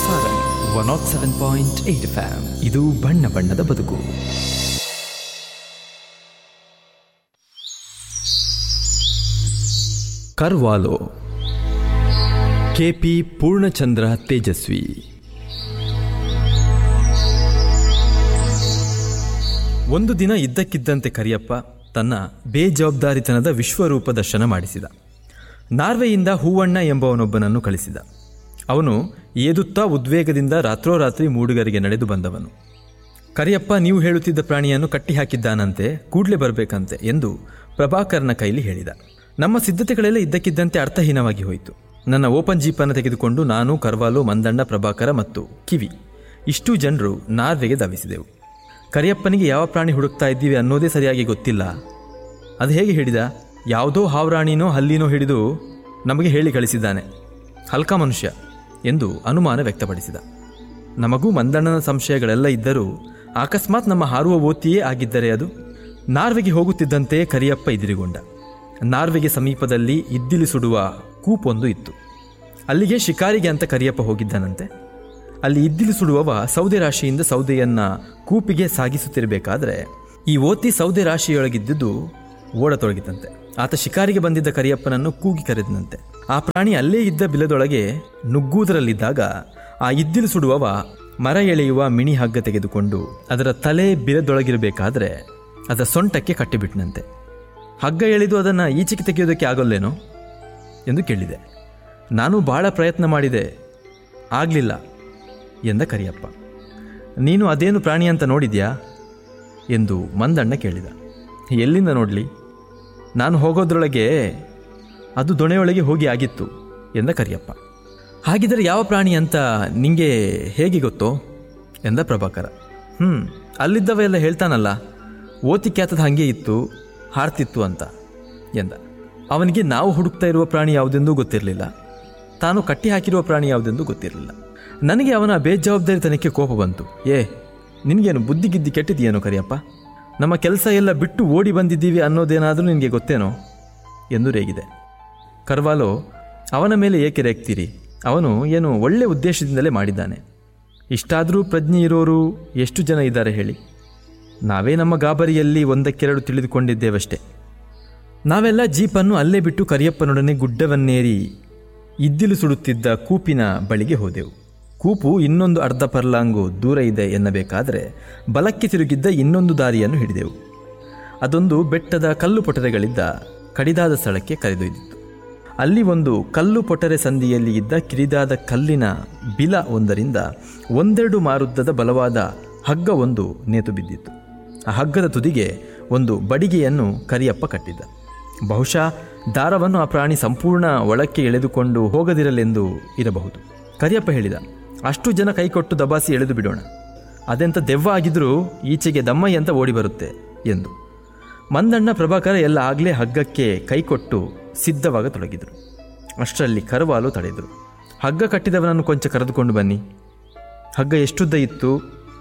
Sarang one nought seven point eight FM ಇದು ಬಣ್ಣ ಬಣ್ಣದ ಬದುಕು ಕರ್ವಾಲೋ ಕೆಪಿ ಪೂರ್ಣಚಂದ್ರ ತೇಜಸ್ವಿ ಒಂದು ದಿನ ಇದ್ದಕ್ಕಿದ್ದಂತೆ ಕರಿಯಪ್ಪ ತನ್ನ ಬೇಜವಾಬ್ದಾರಿತನದ ವಿಶ್ವರೂಪ ದರ್ಶನ ಮಾಡಿಸಿದ ನಾರ್ವೆಯಿಂದ ಹೂವಣ್ಣ ಎಂಬವನೊಬ್ಬನನ್ನು ಕಳಿಸಿದ ಅವನು ಏದುತ್ತಾ ಉದ್ವೇಗದಿಂದ ರಾತ್ರೋರಾತ್ರಿ ಮೂಡುಗರಿಗೆ ನಡೆದು ಬಂದವನು ಕರಿಯಪ್ಪ ನೀವು ಹೇಳುತ್ತಿದ್ದ ಪ್ರಾಣಿಯನ್ನು ಕಟ್ಟಿ ಹಾಕಿದ್ದಾನಂತೆ ಕೂಡಲೇ ಬರಬೇಕಂತೆ ಎಂದು ಪ್ರಭಾಕರನ ಕೈಲಿ ಹೇಳಿದ ನಮ್ಮ ಸಿದ್ಧತೆಗಳೆಲ್ಲ ಇದ್ದಕ್ಕಿದ್ದಂತೆ ಅರ್ಥಹೀನವಾಗಿ ಹೋಯಿತು ನನ್ನ ಓಪನ್ ಜೀಪನ್ನು ತೆಗೆದುಕೊಂಡು ನಾನು ಕರ್ವಾಲು ಮಂದಣ್ಣ ಪ್ರಭಾಕರ ಮತ್ತು ಕಿವಿ ಇಷ್ಟೂ ಜನರು ನಾರ್ವೆಗೆ ಧಾವಿಸಿದೆವು ಕರಿಯಪ್ಪನಿಗೆ ಯಾವ ಪ್ರಾಣಿ ಹುಡುಕ್ತಾ ಇದ್ದೀವಿ ಅನ್ನೋದೇ ಸರಿಯಾಗಿ ಗೊತ್ತಿಲ್ಲ ಅದು ಹೇಗೆ ಹೇಳಿದ ಯಾವುದೋ ಹಾವ್ರಾಣಿನೋ ಹಲ್ಲಿನೋ ಹಿಡಿದು ನಮಗೆ ಹೇಳಿ ಕಳಿಸಿದ್ದಾನೆ ಹಲ್ಕ ಮನುಷ್ಯ ಎಂದು ಅನುಮಾನ ವ್ಯಕ್ತಪಡಿಸಿದ ನಮಗೂ ಮಂದಣ್ಣನ ಸಂಶಯಗಳೆಲ್ಲ ಇದ್ದರೂ ಅಕಸ್ಮಾತ್ ನಮ್ಮ ಹಾರುವ ಓತಿಯೇ ಆಗಿದ್ದರೆ ಅದು ನಾರ್ವೆಗೆ ಹೋಗುತ್ತಿದ್ದಂತೆ ಕರಿಯಪ್ಪ ಎದುರುಗೊಂಡ ನಾರ್ವೆಗೆ ಸಮೀಪದಲ್ಲಿ ಇದ್ದಿಲು ಸುಡುವ ಕೂಪೊಂದು ಇತ್ತು ಅಲ್ಲಿಗೆ ಶಿಕಾರಿಗೆ ಅಂತ ಕರಿಯಪ್ಪ ಹೋಗಿದ್ದಾನಂತೆ ಅಲ್ಲಿ ಇದ್ದಿಲು ಸುಡುವವ ಸೌದೆ ರಾಶಿಯಿಂದ ಸೌದೆಯನ್ನ ಕೂಪಿಗೆ ಸಾಗಿಸುತ್ತಿರಬೇಕಾದ್ರೆ ಈ ಓತಿ ಸೌದೆ ರಾಶಿಯೊಳಗಿದ್ದುದು ಓಡತೊಡಗಿತಂತೆ ಆತ ಶಿಕಾರಿಗೆ ಬಂದಿದ್ದ ಕರಿಯಪ್ಪನನ್ನು ಕೂಗಿ ಕರೆದನಂತೆ ಆ ಪ್ರಾಣಿ ಅಲ್ಲೇ ಇದ್ದ ಬಿಲದೊಳಗೆ ನುಗ್ಗುವುದರಲ್ಲಿದ್ದಾಗ ಆ ಇದ್ದಿಲು ಸುಡುವವ ಮರ ಎಳೆಯುವ ಮಿಣಿ ಹಗ್ಗ ತೆಗೆದುಕೊಂಡು ಅದರ ತಲೆ ಬಿಲದೊಳಗಿರಬೇಕಾದ್ರೆ ಅದರ ಸೊಂಟಕ್ಕೆ ಕಟ್ಟಿಬಿಟ್ನಂತೆ ಹಗ್ಗ ಎಳೆದು ಅದನ್ನು ಈಚೆಗೆ ತೆಗೆಯೋದಕ್ಕೆ ಆಗೋಲ್ಲೇನೋ ಎಂದು ಕೇಳಿದೆ ನಾನು ಬಹಳ ಪ್ರಯತ್ನ ಮಾಡಿದೆ ಆಗಲಿಲ್ಲ ಎಂದ ಕರಿಯಪ್ಪ ನೀನು ಅದೇನು ಪ್ರಾಣಿ ಅಂತ ನೋಡಿದ್ಯಾ ಎಂದು ಮಂದಣ್ಣ ಕೇಳಿದ ಎಲ್ಲಿಂದ ನೋಡಲಿ ನಾನು ಹೋಗೋದ್ರೊಳಗೆ ಅದು ದೊಣೆಯೊಳಗೆ ಹೋಗಿ ಆಗಿತ್ತು ಎಂದ ಕರಿಯಪ್ಪ ಹಾಗಿದ್ರೆ ಯಾವ ಪ್ರಾಣಿ ಅಂತ ನಿಂಗೆ ಹೇಗೆ ಗೊತ್ತೋ ಎಂದ ಪ್ರಭಾಕರ ಹ್ಞೂ ಅಲ್ಲಿದ್ದವ ಎಲ್ಲ ಹೇಳ್ತಾನಲ್ಲ ಓತಿ ಖ್ಯಾತದ ಹಾಗೆ ಇತ್ತು ಹಾರ್ತಿತ್ತು ಅಂತ ಎಂದ ಅವನಿಗೆ ನಾವು ಹುಡುಕ್ತಾ ಇರುವ ಪ್ರಾಣಿ ಯಾವುದೆಂದೂ ಗೊತ್ತಿರಲಿಲ್ಲ ತಾನು ಕಟ್ಟಿ ಹಾಕಿರುವ ಪ್ರಾಣಿ ಯಾವುದೆಂದೂ ಗೊತ್ತಿರಲಿಲ್ಲ ನನಗೆ ಅವನ ಬೇಜವಾಬ್ದಾರಿತನಕ್ಕೆ ಕೋಪ ಬಂತು ಏ ನಿನಗೇನು ಬುದ್ಧಿಗಿದ್ದಿ ಕೆಟ್ಟಿದೆಯೇನೋ ಕರಿಯಪ್ಪ ನಮ್ಮ ಕೆಲಸ ಎಲ್ಲ ಬಿಟ್ಟು ಓಡಿ ಬಂದಿದ್ದೀವಿ ಅನ್ನೋದೇನಾದರೂ ನಿನಗೆ ಗೊತ್ತೇನೋ ಎಂದು ರೇಗಿದೆ ಕರ್ವಾಲೋ ಅವನ ಮೇಲೆ ಏಕೆ ರೇಗ್ತೀರಿ ಅವನು ಏನು ಒಳ್ಳೆ ಉದ್ದೇಶದಿಂದಲೇ ಮಾಡಿದ್ದಾನೆ ಇಷ್ಟಾದರೂ ಪ್ರಜ್ಞೆ ಇರೋರು ಎಷ್ಟು ಜನ ಇದ್ದಾರೆ ಹೇಳಿ ನಾವೇ ನಮ್ಮ ಗಾಬರಿಯಲ್ಲಿ ಒಂದಕ್ಕೆರಡು ತಿಳಿದುಕೊಂಡಿದ್ದೇವಷ್ಟೇ ನಾವೆಲ್ಲ ಜೀಪನ್ನು ಅಲ್ಲೇ ಬಿಟ್ಟು ಕರಿಯಪ್ಪನೊಡನೆ ಗುಡ್ಡವನ್ನೇರಿ ಇದ್ದಿಲು ಸುಡುತ್ತಿದ್ದ ಕೂಪಿನ ಬಳಿಗೆ ಹೋದೆವು ಕೂಪು ಇನ್ನೊಂದು ಅರ್ಧ ಪರ್ಲಾಂಗು ದೂರ ಇದೆ ಎನ್ನಬೇಕಾದರೆ ಬಲಕ್ಕೆ ತಿರುಗಿದ್ದ ಇನ್ನೊಂದು ದಾರಿಯನ್ನು ಹಿಡಿದೆವು ಅದೊಂದು ಬೆಟ್ಟದ ಕಲ್ಲು ಪೊಟರೆಗಳಿದ್ದ ಕಡಿದಾದ ಸ್ಥಳಕ್ಕೆ ಕರೆದೊಯ್ದಿತ್ತು ಅಲ್ಲಿ ಒಂದು ಕಲ್ಲು ಪೊಟರೆ ಸಂದಿಯಲ್ಲಿ ಇದ್ದ ಕಿರಿದಾದ ಕಲ್ಲಿನ ಬಿಲ ಒಂದರಿಂದ ಒಂದೆರಡು ಮಾರುದ್ದದ ಬಲವಾದ ಹಗ್ಗ ಒಂದು ನೇತು ಬಿದ್ದಿತ್ತು ಆ ಹಗ್ಗದ ತುದಿಗೆ ಒಂದು ಬಡಿಗೆಯನ್ನು ಕರಿಯಪ್ಪ ಕಟ್ಟಿದ್ದ ಬಹುಶಃ ದಾರವನ್ನು ಆ ಪ್ರಾಣಿ ಸಂಪೂರ್ಣ ಒಳಕ್ಕೆ ಎಳೆದುಕೊಂಡು ಹೋಗದಿರಲೆಂದು ಇರಬಹುದು ಕರಿಯಪ್ಪ ಹೇಳಿದ ಅಷ್ಟು ಜನ ಕೈಕೊಟ್ಟು ದಬಾಸಿ ಎಳೆದು ಬಿಡೋಣ ಅದೆಂತ ದೆವ್ವ ಆಗಿದ್ರೂ ಈಚೆಗೆ ದಮ್ಮಯ್ಯ ಅಂತ ಓಡಿ ಬರುತ್ತೆ ಎಂದು ಮಂದಣ್ಣ ಪ್ರಭಾಕರ ಎಲ್ಲ ಆಗಲೇ ಹಗ್ಗಕ್ಕೆ ಕೈಕೊಟ್ಟು ಸಿದ್ಧವಾಗತೊಡಗಿದರು ಅಷ್ಟರಲ್ಲಿ ಕರವಾಲು ತಡೆದರು ಹಗ್ಗ ಕಟ್ಟಿದವನನ್ನು ಕೊಂಚ ಕರೆದುಕೊಂಡು ಬನ್ನಿ ಹಗ್ಗ ಎಷ್ಟುದ್ದ ಇತ್ತು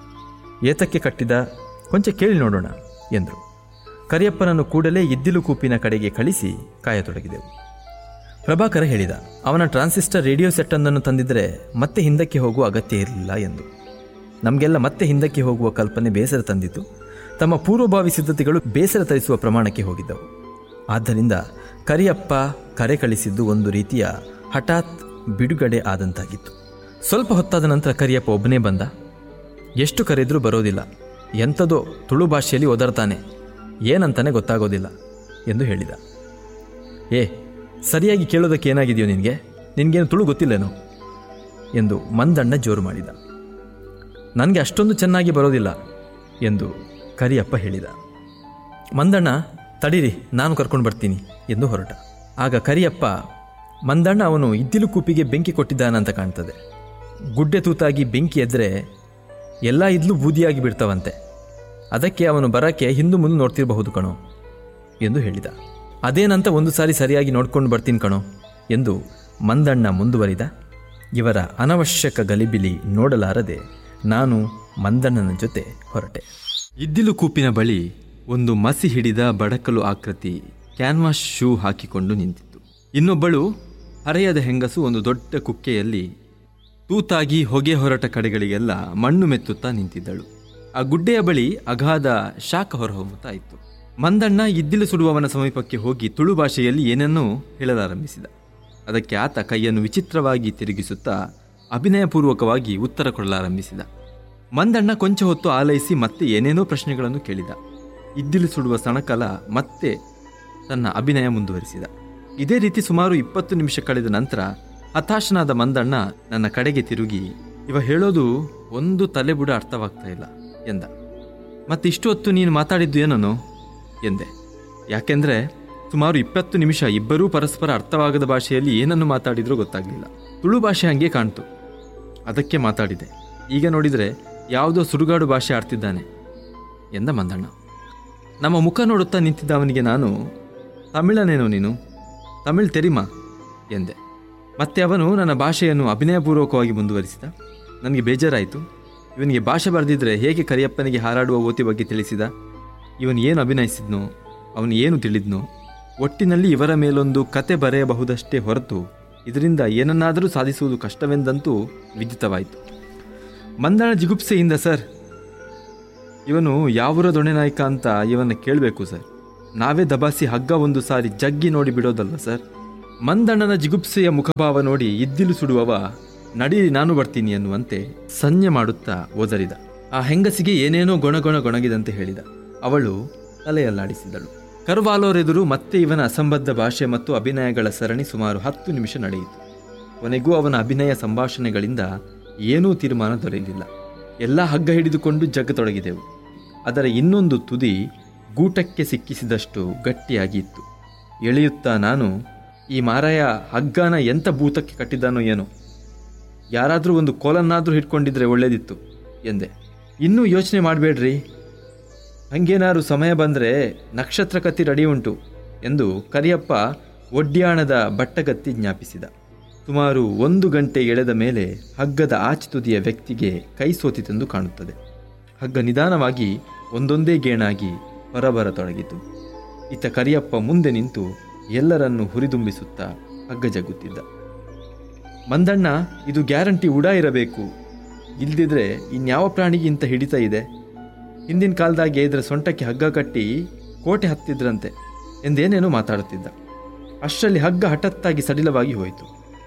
ಏತಕ್ಕೆ ಕಟ್ಟಿದ ಕೊಂಚ ಕೇಳಿ ನೋಡೋಣ ಎಂದರು ಕರಿಯಪ್ಪನನ್ನು ಕೂಡಲೇ ಇದ್ದಿಲು ಕೂಪಿನ ಕಡೆಗೆ ಕಳಿಸಿ ಕಾಯತೊಡಗಿದೆವು ಪ್ರಭಾಕರ ಹೇಳಿದ ಅವನ ಟ್ರಾನ್ಸಿಸ್ಟರ್ ರೇಡಿಯೋ ಸೆಟ್ಟೊಂದನ್ನು ತಂದಿದ್ದರೆ ಮತ್ತೆ ಹಿಂದಕ್ಕೆ ಹೋಗುವ ಅಗತ್ಯ ಇರಲಿಲ್ಲ ಎಂದು ನಮಗೆಲ್ಲ ಮತ್ತೆ ಹಿಂದಕ್ಕೆ ಹೋಗುವ ಕಲ್ಪನೆ ಬೇಸರ ತಂದಿತು ತಮ್ಮ ಪೂರ್ವಭಾವಿ ಸಿದ್ಧತೆಗಳು ಬೇಸರ ತರಿಸುವ ಪ್ರಮಾಣಕ್ಕೆ ಹೋಗಿದ್ದವು ಆದ್ದರಿಂದ ಕರಿಯಪ್ಪ ಕರೆ ಕಳಿಸಿದ್ದು ಒಂದು ರೀತಿಯ ಹಠಾತ್ ಬಿಡುಗಡೆ ಆದಂತಾಗಿತ್ತು ಸ್ವಲ್ಪ ಹೊತ್ತಾದ ನಂತರ ಕರಿಯಪ್ಪ ಒಬ್ಬನೇ ಬಂದ ಎಷ್ಟು ಕರೆದರೂ ಬರೋದಿಲ್ಲ ಎಂಥದೋ ತುಳು ಭಾಷೆಯಲ್ಲಿ ಒದರ್ತಾನೆ ಏನಂತಾನೆ ಗೊತ್ತಾಗೋದಿಲ್ಲ ಎಂದು ಹೇಳಿದ ಏ ಸರಿಯಾಗಿ ಕೇಳೋದಕ್ಕೆ ಏನಾಗಿದೆಯೋ ನಿನಗೆ ನಿನಗೇನು ತುಳು ಗೊತ್ತಿಲ್ಲೇನೋ ಎಂದು ಮಂದಣ್ಣ ಜೋರು ಮಾಡಿದ ನನಗೆ ಅಷ್ಟೊಂದು ಚೆನ್ನಾಗಿ ಬರೋದಿಲ್ಲ ಎಂದು ಕರಿಯಪ್ಪ ಹೇಳಿದ ಮಂದಣ್ಣ ತಡೀರಿ ನಾನು ಕರ್ಕೊಂಡು ಬರ್ತೀನಿ ಎಂದು ಹೊರಟ ಆಗ ಕರಿಯಪ್ಪ ಮಂದಣ್ಣ ಅವನು ಇದ್ದಿಲು ಕೂಪಿಗೆ ಬೆಂಕಿ ಕೊಟ್ಟಿದ್ದಾನಂತ ಕಾಣ್ತದೆ ಗುಡ್ಡೆ ತೂತಾಗಿ ಬೆಂಕಿ ಎದ್ರೆ ಎಲ್ಲ ಇದ್ಲು ಬೂದಿಯಾಗಿ ಬಿಡ್ತಾವಂತೆ ಅದಕ್ಕೆ ಅವನು ಬರಕ್ಕೆ ಹಿಂದು ಮುಂದೆ ನೋಡ್ತಿರಬಹುದು ಕಣೋ ಎಂದು ಹೇಳಿದ ಅದೇನಂತ ಒಂದು ಸಾರಿ ಸರಿಯಾಗಿ ನೋಡ್ಕೊಂಡು ಬರ್ತೀನಿ ಕಣೋ ಎಂದು ಮಂದಣ್ಣ ಮುಂದುವರಿದ ಇವರ ಅನವಶ್ಯಕ ಗಲಿಬಿಲಿ ನೋಡಲಾರದೆ ನಾನು ಮಂದಣ್ಣನ ಜೊತೆ ಹೊರಟೆ ಇದ್ದಿಲು ಕೂಪಿನ ಬಳಿ ಒಂದು ಮಸಿ ಹಿಡಿದ ಬಡಕಲು ಆಕೃತಿ ಕ್ಯಾನ್ವಾಸ್ ಶೂ ಹಾಕಿಕೊಂಡು ನಿಂತಿತ್ತು ಇನ್ನೊಬ್ಬಳು ಹರೆಯದ ಹೆಂಗಸು ಒಂದು ದೊಡ್ಡ ಕುಕ್ಕೆಯಲ್ಲಿ ತೂತಾಗಿ ಹೊಗೆ ಹೊರಟ ಕಡೆಗಳಿಗೆಲ್ಲ ಮಣ್ಣು ಮೆತ್ತುತ್ತಾ ನಿಂತಿದ್ದಳು ಆ ಗುಡ್ಡೆಯ ಬಳಿ ಅಗಾಧ ಶಾಖ ಹೊರಹೊಮ್ಮುತ್ತಾ ಇತ್ತು ಮಂದಣ್ಣ ಇದ್ದಿಲು ಸುಡುವವನ ಸಮೀಪಕ್ಕೆ ಹೋಗಿ ತುಳು ಭಾಷೆಯಲ್ಲಿ ಏನನ್ನೂ ಹೇಳಲಾರಂಭಿಸಿದ ಅದಕ್ಕೆ ಆತ ಕೈಯನ್ನು ವಿಚಿತ್ರವಾಗಿ ತಿರುಗಿಸುತ್ತಾ ಅಭಿನಯಪೂರ್ವಕವಾಗಿ ಉತ್ತರ ಕೊಡಲಾರಂಭಿಸಿದ ಮಂದಣ್ಣ ಕೊಂಚ ಹೊತ್ತು ಆಲೈಸಿ ಮತ್ತೆ ಏನೇನೋ ಪ್ರಶ್ನೆಗಳನ್ನು ಕೇಳಿದ ಇದ್ದಿಲು ಸುಡುವ ಸಣಕಲ ಮತ್ತೆ ತನ್ನ ಅಭಿನಯ ಮುಂದುವರಿಸಿದ ಇದೇ ರೀತಿ ಸುಮಾರು ಇಪ್ಪತ್ತು ನಿಮಿಷ ಕಳೆದ ನಂತರ ಹತಾಶನಾದ ಮಂದಣ್ಣ ನನ್ನ ಕಡೆಗೆ ತಿರುಗಿ ಇವ ಹೇಳೋದು ಒಂದು ತಲೆಬುಡ ಅರ್ಥವಾಗ್ತಾ ಇಲ್ಲ ಎಂದ ಮತ್ತೆ ಇಷ್ಟು ಹೊತ್ತು ನೀನು ಮಾತಾಡಿದ್ದು ಏನನು ಎಂದೆ ಯಾಕೆಂದ್ರೆ ಸುಮಾರು ಇಪ್ಪತ್ತು ನಿಮಿಷ ಇಬ್ಬರೂ ಪರಸ್ಪರ ಅರ್ಥವಾಗದ ಭಾಷೆಯಲ್ಲಿ ಏನನ್ನು ಮಾತಾಡಿದ್ರೂ ಗೊತ್ತಾಗಲಿಲ್ಲ ತುಳು ಭಾಷೆ ಹಂಗೆ ಕಾಣ್ತು ಅದಕ್ಕೆ ಮಾತಾಡಿದೆ ಈಗ ನೋಡಿದರೆ ಯಾವುದೋ ಸುಡುಗಾಡು ಭಾಷೆ ಆಡ್ತಿದ್ದಾನೆ ಎಂದ ಮಂದಣ್ಣ ನಮ್ಮ ಮುಖ ನೋಡುತ್ತಾ ನಿಂತಿದ್ದ ಅವನಿಗೆ ನಾನು ತಮಿಳನೇನೋ ನೀನು ತಮಿಳ್ ತೆರಿಮಾ ಎಂದೆ ಮತ್ತೆ ಅವನು ನನ್ನ ಭಾಷೆಯನ್ನು ಅಭಿನಯಪೂರ್ವಕವಾಗಿ ಮುಂದುವರಿಸಿದ ನನಗೆ ಬೇಜಾರಾಯಿತು ಇವನಿಗೆ ಭಾಷೆ ಬರೆದಿದ್ರೆ ಹೇಗೆ ಕರಿಯಪ್ಪನಿಗೆ ಹಾರಾಡುವ ಓತಿ ಬಗ್ಗೆ ತಿಳಿಸಿದ ಇವನು ಏನು ಅಭಿನಯಿಸಿದ್ನೋ ಅವನು ಏನು ತಿಳಿದ್ನೋ ಒಟ್ಟಿನಲ್ಲಿ ಇವರ ಮೇಲೊಂದು ಕತೆ ಬರೆಯಬಹುದಷ್ಟೇ ಹೊರತು ಇದರಿಂದ ಏನನ್ನಾದರೂ ಸಾಧಿಸುವುದು ಕಷ್ಟವೆಂದಂತೂ ವಿದಿತವಾಯಿತು ಮಂದಣ ಜಿಗುಪ್ಸೆಯಿಂದ ಸರ್ ಇವನು ಯಾವೂರ ದೊಣೆ ನಾಯಕ ಅಂತ ಇವನ್ನ ಕೇಳಬೇಕು ಸರ್ ನಾವೇ ದಬಾಸಿ ಹಗ್ಗ ಒಂದು ಸಾರಿ ಜಗ್ಗಿ ನೋಡಿ ಬಿಡೋದಲ್ಲ ಸರ್ ಮಂದಣ್ಣನ ಜಿಗುಪ್ಸೆಯ ಮುಖಭಾವ ನೋಡಿ ಇದ್ದಿಲು ಸುಡುವವ ನಡೀರಿ ನಾನು ಬರ್ತೀನಿ ಎನ್ನುವಂತೆ ಸಂಜ್ಞೆ ಮಾಡುತ್ತಾ ಓದರಿದ ಆ ಹೆಂಗಸಿಗೆ ಏನೇನೋ ಗೊಣಗೊಣ ಗೊಣಗಿದಂತೆ ಹೇಳಿದ ಅವಳು ತಲೆಯಲ್ಲಾಡಿಸಿದಳು ಕರ್ವಾಲೋರೆದುರು ಮತ್ತೆ ಇವನ ಅಸಂಬದ್ಧ ಭಾಷೆ ಮತ್ತು ಅಭಿನಯಗಳ ಸರಣಿ ಸುಮಾರು ಹತ್ತು ನಿಮಿಷ ನಡೆಯಿತು ಕೊನೆಗೂ ಅವನ ಅಭಿನಯ ಸಂಭಾಷಣೆಗಳಿಂದ ಏನೂ ತೀರ್ಮಾನ ದೊರೆಯಲಿಲ್ಲ ಎಲ್ಲ ಹಗ್ಗ ಹಿಡಿದುಕೊಂಡು ಜಗ್ಗತೊಡಗಿದೆವು ಅದರ ಇನ್ನೊಂದು ತುದಿ ಗೂಟಕ್ಕೆ ಸಿಕ್ಕಿಸಿದಷ್ಟು ಗಟ್ಟಿಯಾಗಿ ಇತ್ತು ಎಳೆಯುತ್ತಾ ನಾನು ಈ ಮಾರಾಯ ಹಗ್ಗನ ಎಂಥ ಭೂತಕ್ಕೆ ಕಟ್ಟಿದ್ದಾನೋ ಏನೋ ಯಾರಾದರೂ ಒಂದು ಕೋಲನ್ನಾದರೂ ಹಿಡ್ಕೊಂಡಿದ್ರೆ ಒಳ್ಳೇದಿತ್ತು ಎಂದೆ ಇನ್ನೂ ಯೋಚನೆ ಮಾಡಬೇಡ್ರಿ ಹಂಗೇನಾದ್ರು ಸಮಯ ಬಂದರೆ ನಕ್ಷತ್ರ ಕತ್ತಿ ರೆಡಿ ಉಂಟು ಎಂದು ಕರಿಯಪ್ಪ ಒಡ್ಯಾಣದ ಬಟ್ಟಗತ್ತಿ ಜ್ಞಾಪಿಸಿದ ಸುಮಾರು ಒಂದು ಗಂಟೆ ಎಳೆದ ಮೇಲೆ ಹಗ್ಗದ ಆಚೆ ತುದಿಯ ವ್ಯಕ್ತಿಗೆ ಕೈ ಸೋತಿತೆಂದು ಕಾಣುತ್ತದೆ ಹಗ್ಗ ನಿಧಾನವಾಗಿ ಒಂದೊಂದೇ ಗೇಣಾಗಿ ಹೊರಬರತೊಡಗಿತು ಇತ್ತ ಕರಿಯಪ್ಪ ಮುಂದೆ ನಿಂತು ಎಲ್ಲರನ್ನೂ ಹುರಿದುಂಬಿಸುತ್ತಾ ಹಗ್ಗ ಜಗ್ಗುತ್ತಿದ್ದ ಮಂದಣ್ಣ ಇದು ಗ್ಯಾರಂಟಿ ಉಡಾ ಇರಬೇಕು ಇಲ್ದಿದ್ರೆ ಇನ್ಯಾವ ಪ್ರಾಣಿಗೆ ಇಂಥ ಹಿಡಿತ ಇದೆ ಹಿಂದಿನ ಕಾಲದಾಗೆ ಇದರ ಸೊಂಟಕ್ಕೆ ಹಗ್ಗ ಕಟ್ಟಿ ಕೋಟೆ ಹತ್ತಿದ್ರಂತೆ ಎಂದೇನೇನೋ ಮಾತಾಡುತ್ತಿದ್ದ ಅಷ್ಟರಲ್ಲಿ ಹಗ್ಗ ಹಠತ್ತಾಗಿ ಸಡಿಲವಾಗಿ ಹೋಯಿತು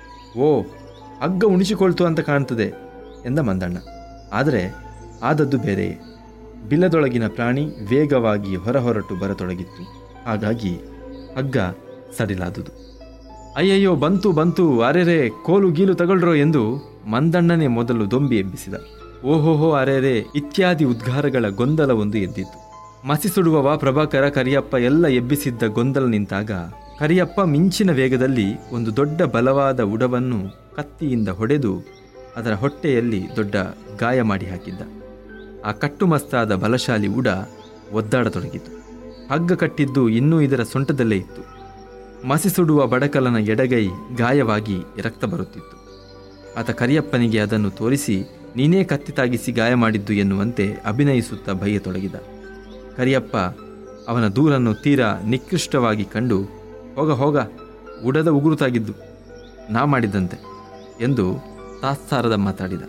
ಓ ಹಗ್ಗ ಉಣಿಸಿಕೊಳ್ತು ಅಂತ ಕಾಣ್ತದೆ ಎಂದ ಮಂದಣ್ಣ ಆದರೆ ಆದದ್ದು ಬೇರೆಯೇ ಬಿಲ್ಲದೊಳಗಿನ ಪ್ರಾಣಿ ವೇಗವಾಗಿ ಹೊರಹೊರಟು ಬರತೊಡಗಿತ್ತು ಹಾಗಾಗಿ ಹಗ್ಗ ಸಡಿಲಾದುದು ಅಯ್ಯಯ್ಯೋ ಬಂತು ಬಂತು ಅರೆರೆ ಕೋಲು ಗೀಲು ತಗೊಳ್ರೋ ಎಂದು ಮಂದಣ್ಣನೇ ಮೊದಲು ದೊಂಬಿ ಎಬ್ಬಿಸಿದ ಓಹೋಹೋ ಅರೆರೆ ಇತ್ಯಾದಿ ಉದ್ಗಾರಗಳ ಗೊಂದಲ ಒಂದು ಎದ್ದಿತು ಮಸಿ ಸುಡುವವ ಪ್ರಭಾಕರ ಕರಿಯಪ್ಪ ಎಲ್ಲ ಎಬ್ಬಿಸಿದ್ದ ಗೊಂದಲ ನಿಂತಾಗ ಕರಿಯಪ್ಪ ಮಿಂಚಿನ ವೇಗದಲ್ಲಿ ಒಂದು ದೊಡ್ಡ ಬಲವಾದ ಉಡವನ್ನು ಕತ್ತಿಯಿಂದ ಹೊಡೆದು ಅದರ ಹೊಟ್ಟೆಯಲ್ಲಿ ದೊಡ್ಡ ಗಾಯ ಮಾಡಿ ಹಾಕಿದ್ದ ಆ ಕಟ್ಟುಮಸ್ತಾದ ಬಲಶಾಲಿ ಉಡ ಒದ್ದಾಡತೊಡಗಿತು ಹಗ್ಗ ಕಟ್ಟಿದ್ದು ಇನ್ನೂ ಇದರ ಸೊಂಟದಲ್ಲೇ ಇತ್ತು ಮಸಿ ಸುಡುವ ಬಡಕಲನ ಎಡಗೈ ಗಾಯವಾಗಿ ರಕ್ತ ಬರುತ್ತಿತ್ತು ಆತ ಕರಿಯಪ್ಪನಿಗೆ ಅದನ್ನು ತೋರಿಸಿ ನೀನೇ ಕತ್ತಿ ತಾಗಿಸಿ ಗಾಯ ಮಾಡಿದ್ದು ಎನ್ನುವಂತೆ ಅಭಿನಯಿಸುತ್ತಾ ಬೈಯತೊಡಗಿದ ಕರಿಯಪ್ಪ ಅವನ ದೂರನ್ನು ತೀರಾ ನಿಕೃಷ್ಟವಾಗಿ ಕಂಡು ಹೋಗ ಹೋಗ ಉಡದ ಉಗುರುತಾಗಿದ್ದು ನಾ ಮಾಡಿದ್ದಂತೆ ಎಂದು ತಾತ್ಸಾರದ ಮಾತಾಡಿದ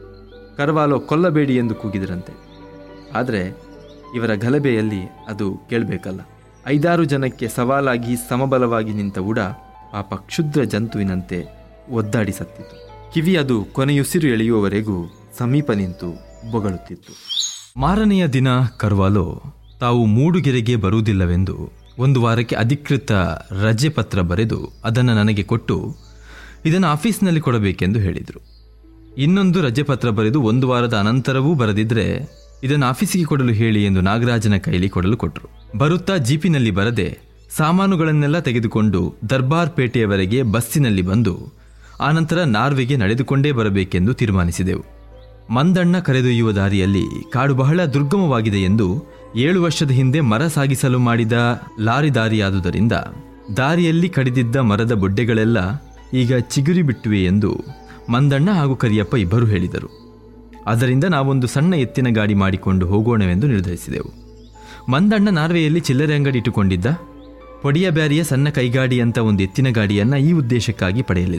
ಕರ್ವಾಲೋ ಕೊಲ್ಲಬೇಡಿ ಎಂದು ಕೂಗಿದರಂತೆ ಆದರೆ ಇವರ ಗಲಭೆಯಲ್ಲಿ ಅದು ಕೇಳಬೇಕಲ್ಲ ಐದಾರು ಜನಕ್ಕೆ ಸವಾಲಾಗಿ ಸಮಬಲವಾಗಿ ನಿಂತ ಉಡ ಪಾಪ ಕ್ಷುದ್ರ ಜಂತುವಿನಂತೆ ಒದ್ದಾಡಿ ಸತ್ತಿತು ಕಿವಿ ಅದು ಕೊನೆಯುಸಿರು ಎಳೆಯುವವರೆಗೂ ಸಮೀಪ ನಿಂತು ಬೊಗಳುತ್ತಿತ್ತು ಮಾರನೆಯ ದಿನ ಕರ್ವಾಲೋ ತಾವು ಮೂಡುಗೆರೆಗೆ ಬರುವುದಿಲ್ಲವೆಂದು ಒಂದು ವಾರಕ್ಕೆ ಅಧಿಕೃತ ರಜೆ ಪತ್ರ ಬರೆದು ಅದನ್ನು ನನಗೆ ಕೊಟ್ಟು ಇದನ್ನು ಆಫೀಸ್ನಲ್ಲಿ ಕೊಡಬೇಕೆಂದು ಹೇಳಿದರು ಇನ್ನೊಂದು ರಜೆ ಪತ್ರ ಬರೆದು ಒಂದು ವಾರದ ಅನಂತರವೂ ಬರೆದಿದ್ರೆ ಇದನ್ನು ಆಫೀಸಿಗೆ ಕೊಡಲು ಹೇಳಿ ಎಂದು ನಾಗರಾಜನ ಕೈಲಿ ಕೊಡಲು ಕೊಟ್ಟರು ಬರುತ್ತಾ ಜೀಪಿನಲ್ಲಿ ಬರದೆ ಸಾಮಾನುಗಳನ್ನೆಲ್ಲ ತೆಗೆದುಕೊಂಡು ದರ್ಬಾರ್ ಪೇಟೆಯವರೆಗೆ ಬಸ್ಸಿನಲ್ಲಿ ಬಂದು ಆನಂತರ ನಾರ್ವೆಗೆ ನಡೆದುಕೊಂಡೇ ಬರಬೇಕೆಂದು ತೀರ್ಮಾನಿಸಿದೆವು ಮಂದಣ್ಣ ಕರೆದೊಯ್ಯುವ ದಾರಿಯಲ್ಲಿ ಕಾಡು ಬಹಳ ದುರ್ಗಮವಾಗಿದೆ ಎಂದು ಏಳು ವರ್ಷದ ಹಿಂದೆ ಮರ ಸಾಗಿಸಲು ಮಾಡಿದ ಲಾರಿ ದಾರಿಯಾದುದರಿಂದ ದಾರಿಯಲ್ಲಿ ಕಡಿದಿದ್ದ ಮರದ ಬೊಡ್ಡೆಗಳೆಲ್ಲ ಈಗ ಚಿಗುರಿ ಬಿಟ್ಟಿವೆ ಎಂದು ಮಂದಣ್ಣ ಹಾಗೂ ಕರಿಯಪ್ಪ ಇಬ್ಬರು ಹೇಳಿದರು ಅದರಿಂದ ನಾವೊಂದು ಸಣ್ಣ ಎತ್ತಿನ ಗಾಡಿ ಮಾಡಿಕೊಂಡು ಹೋಗೋಣವೆಂದು ನಿರ್ಧರಿಸಿದೆವು ಮಂದಣ್ಣ ನಾರ್ವೆಯಲ್ಲಿ ಚಿಲ್ಲರೆ ಅಂಗಡಿ ಇಟ್ಟುಕೊಂಡಿದ್ದ ಪೊಡಿಯ ಬ್ಯಾರಿಯ ಸಣ್ಣ ಕೈಗಾಡಿ ಅಂತ ಒಂದು ಎತ್ತಿನ ಗಾಡಿಯನ್ನ ಈ ಉದ್ದೇಶಕ್ಕಾಗಿ ಪಡೆಯಲಿದ್ದ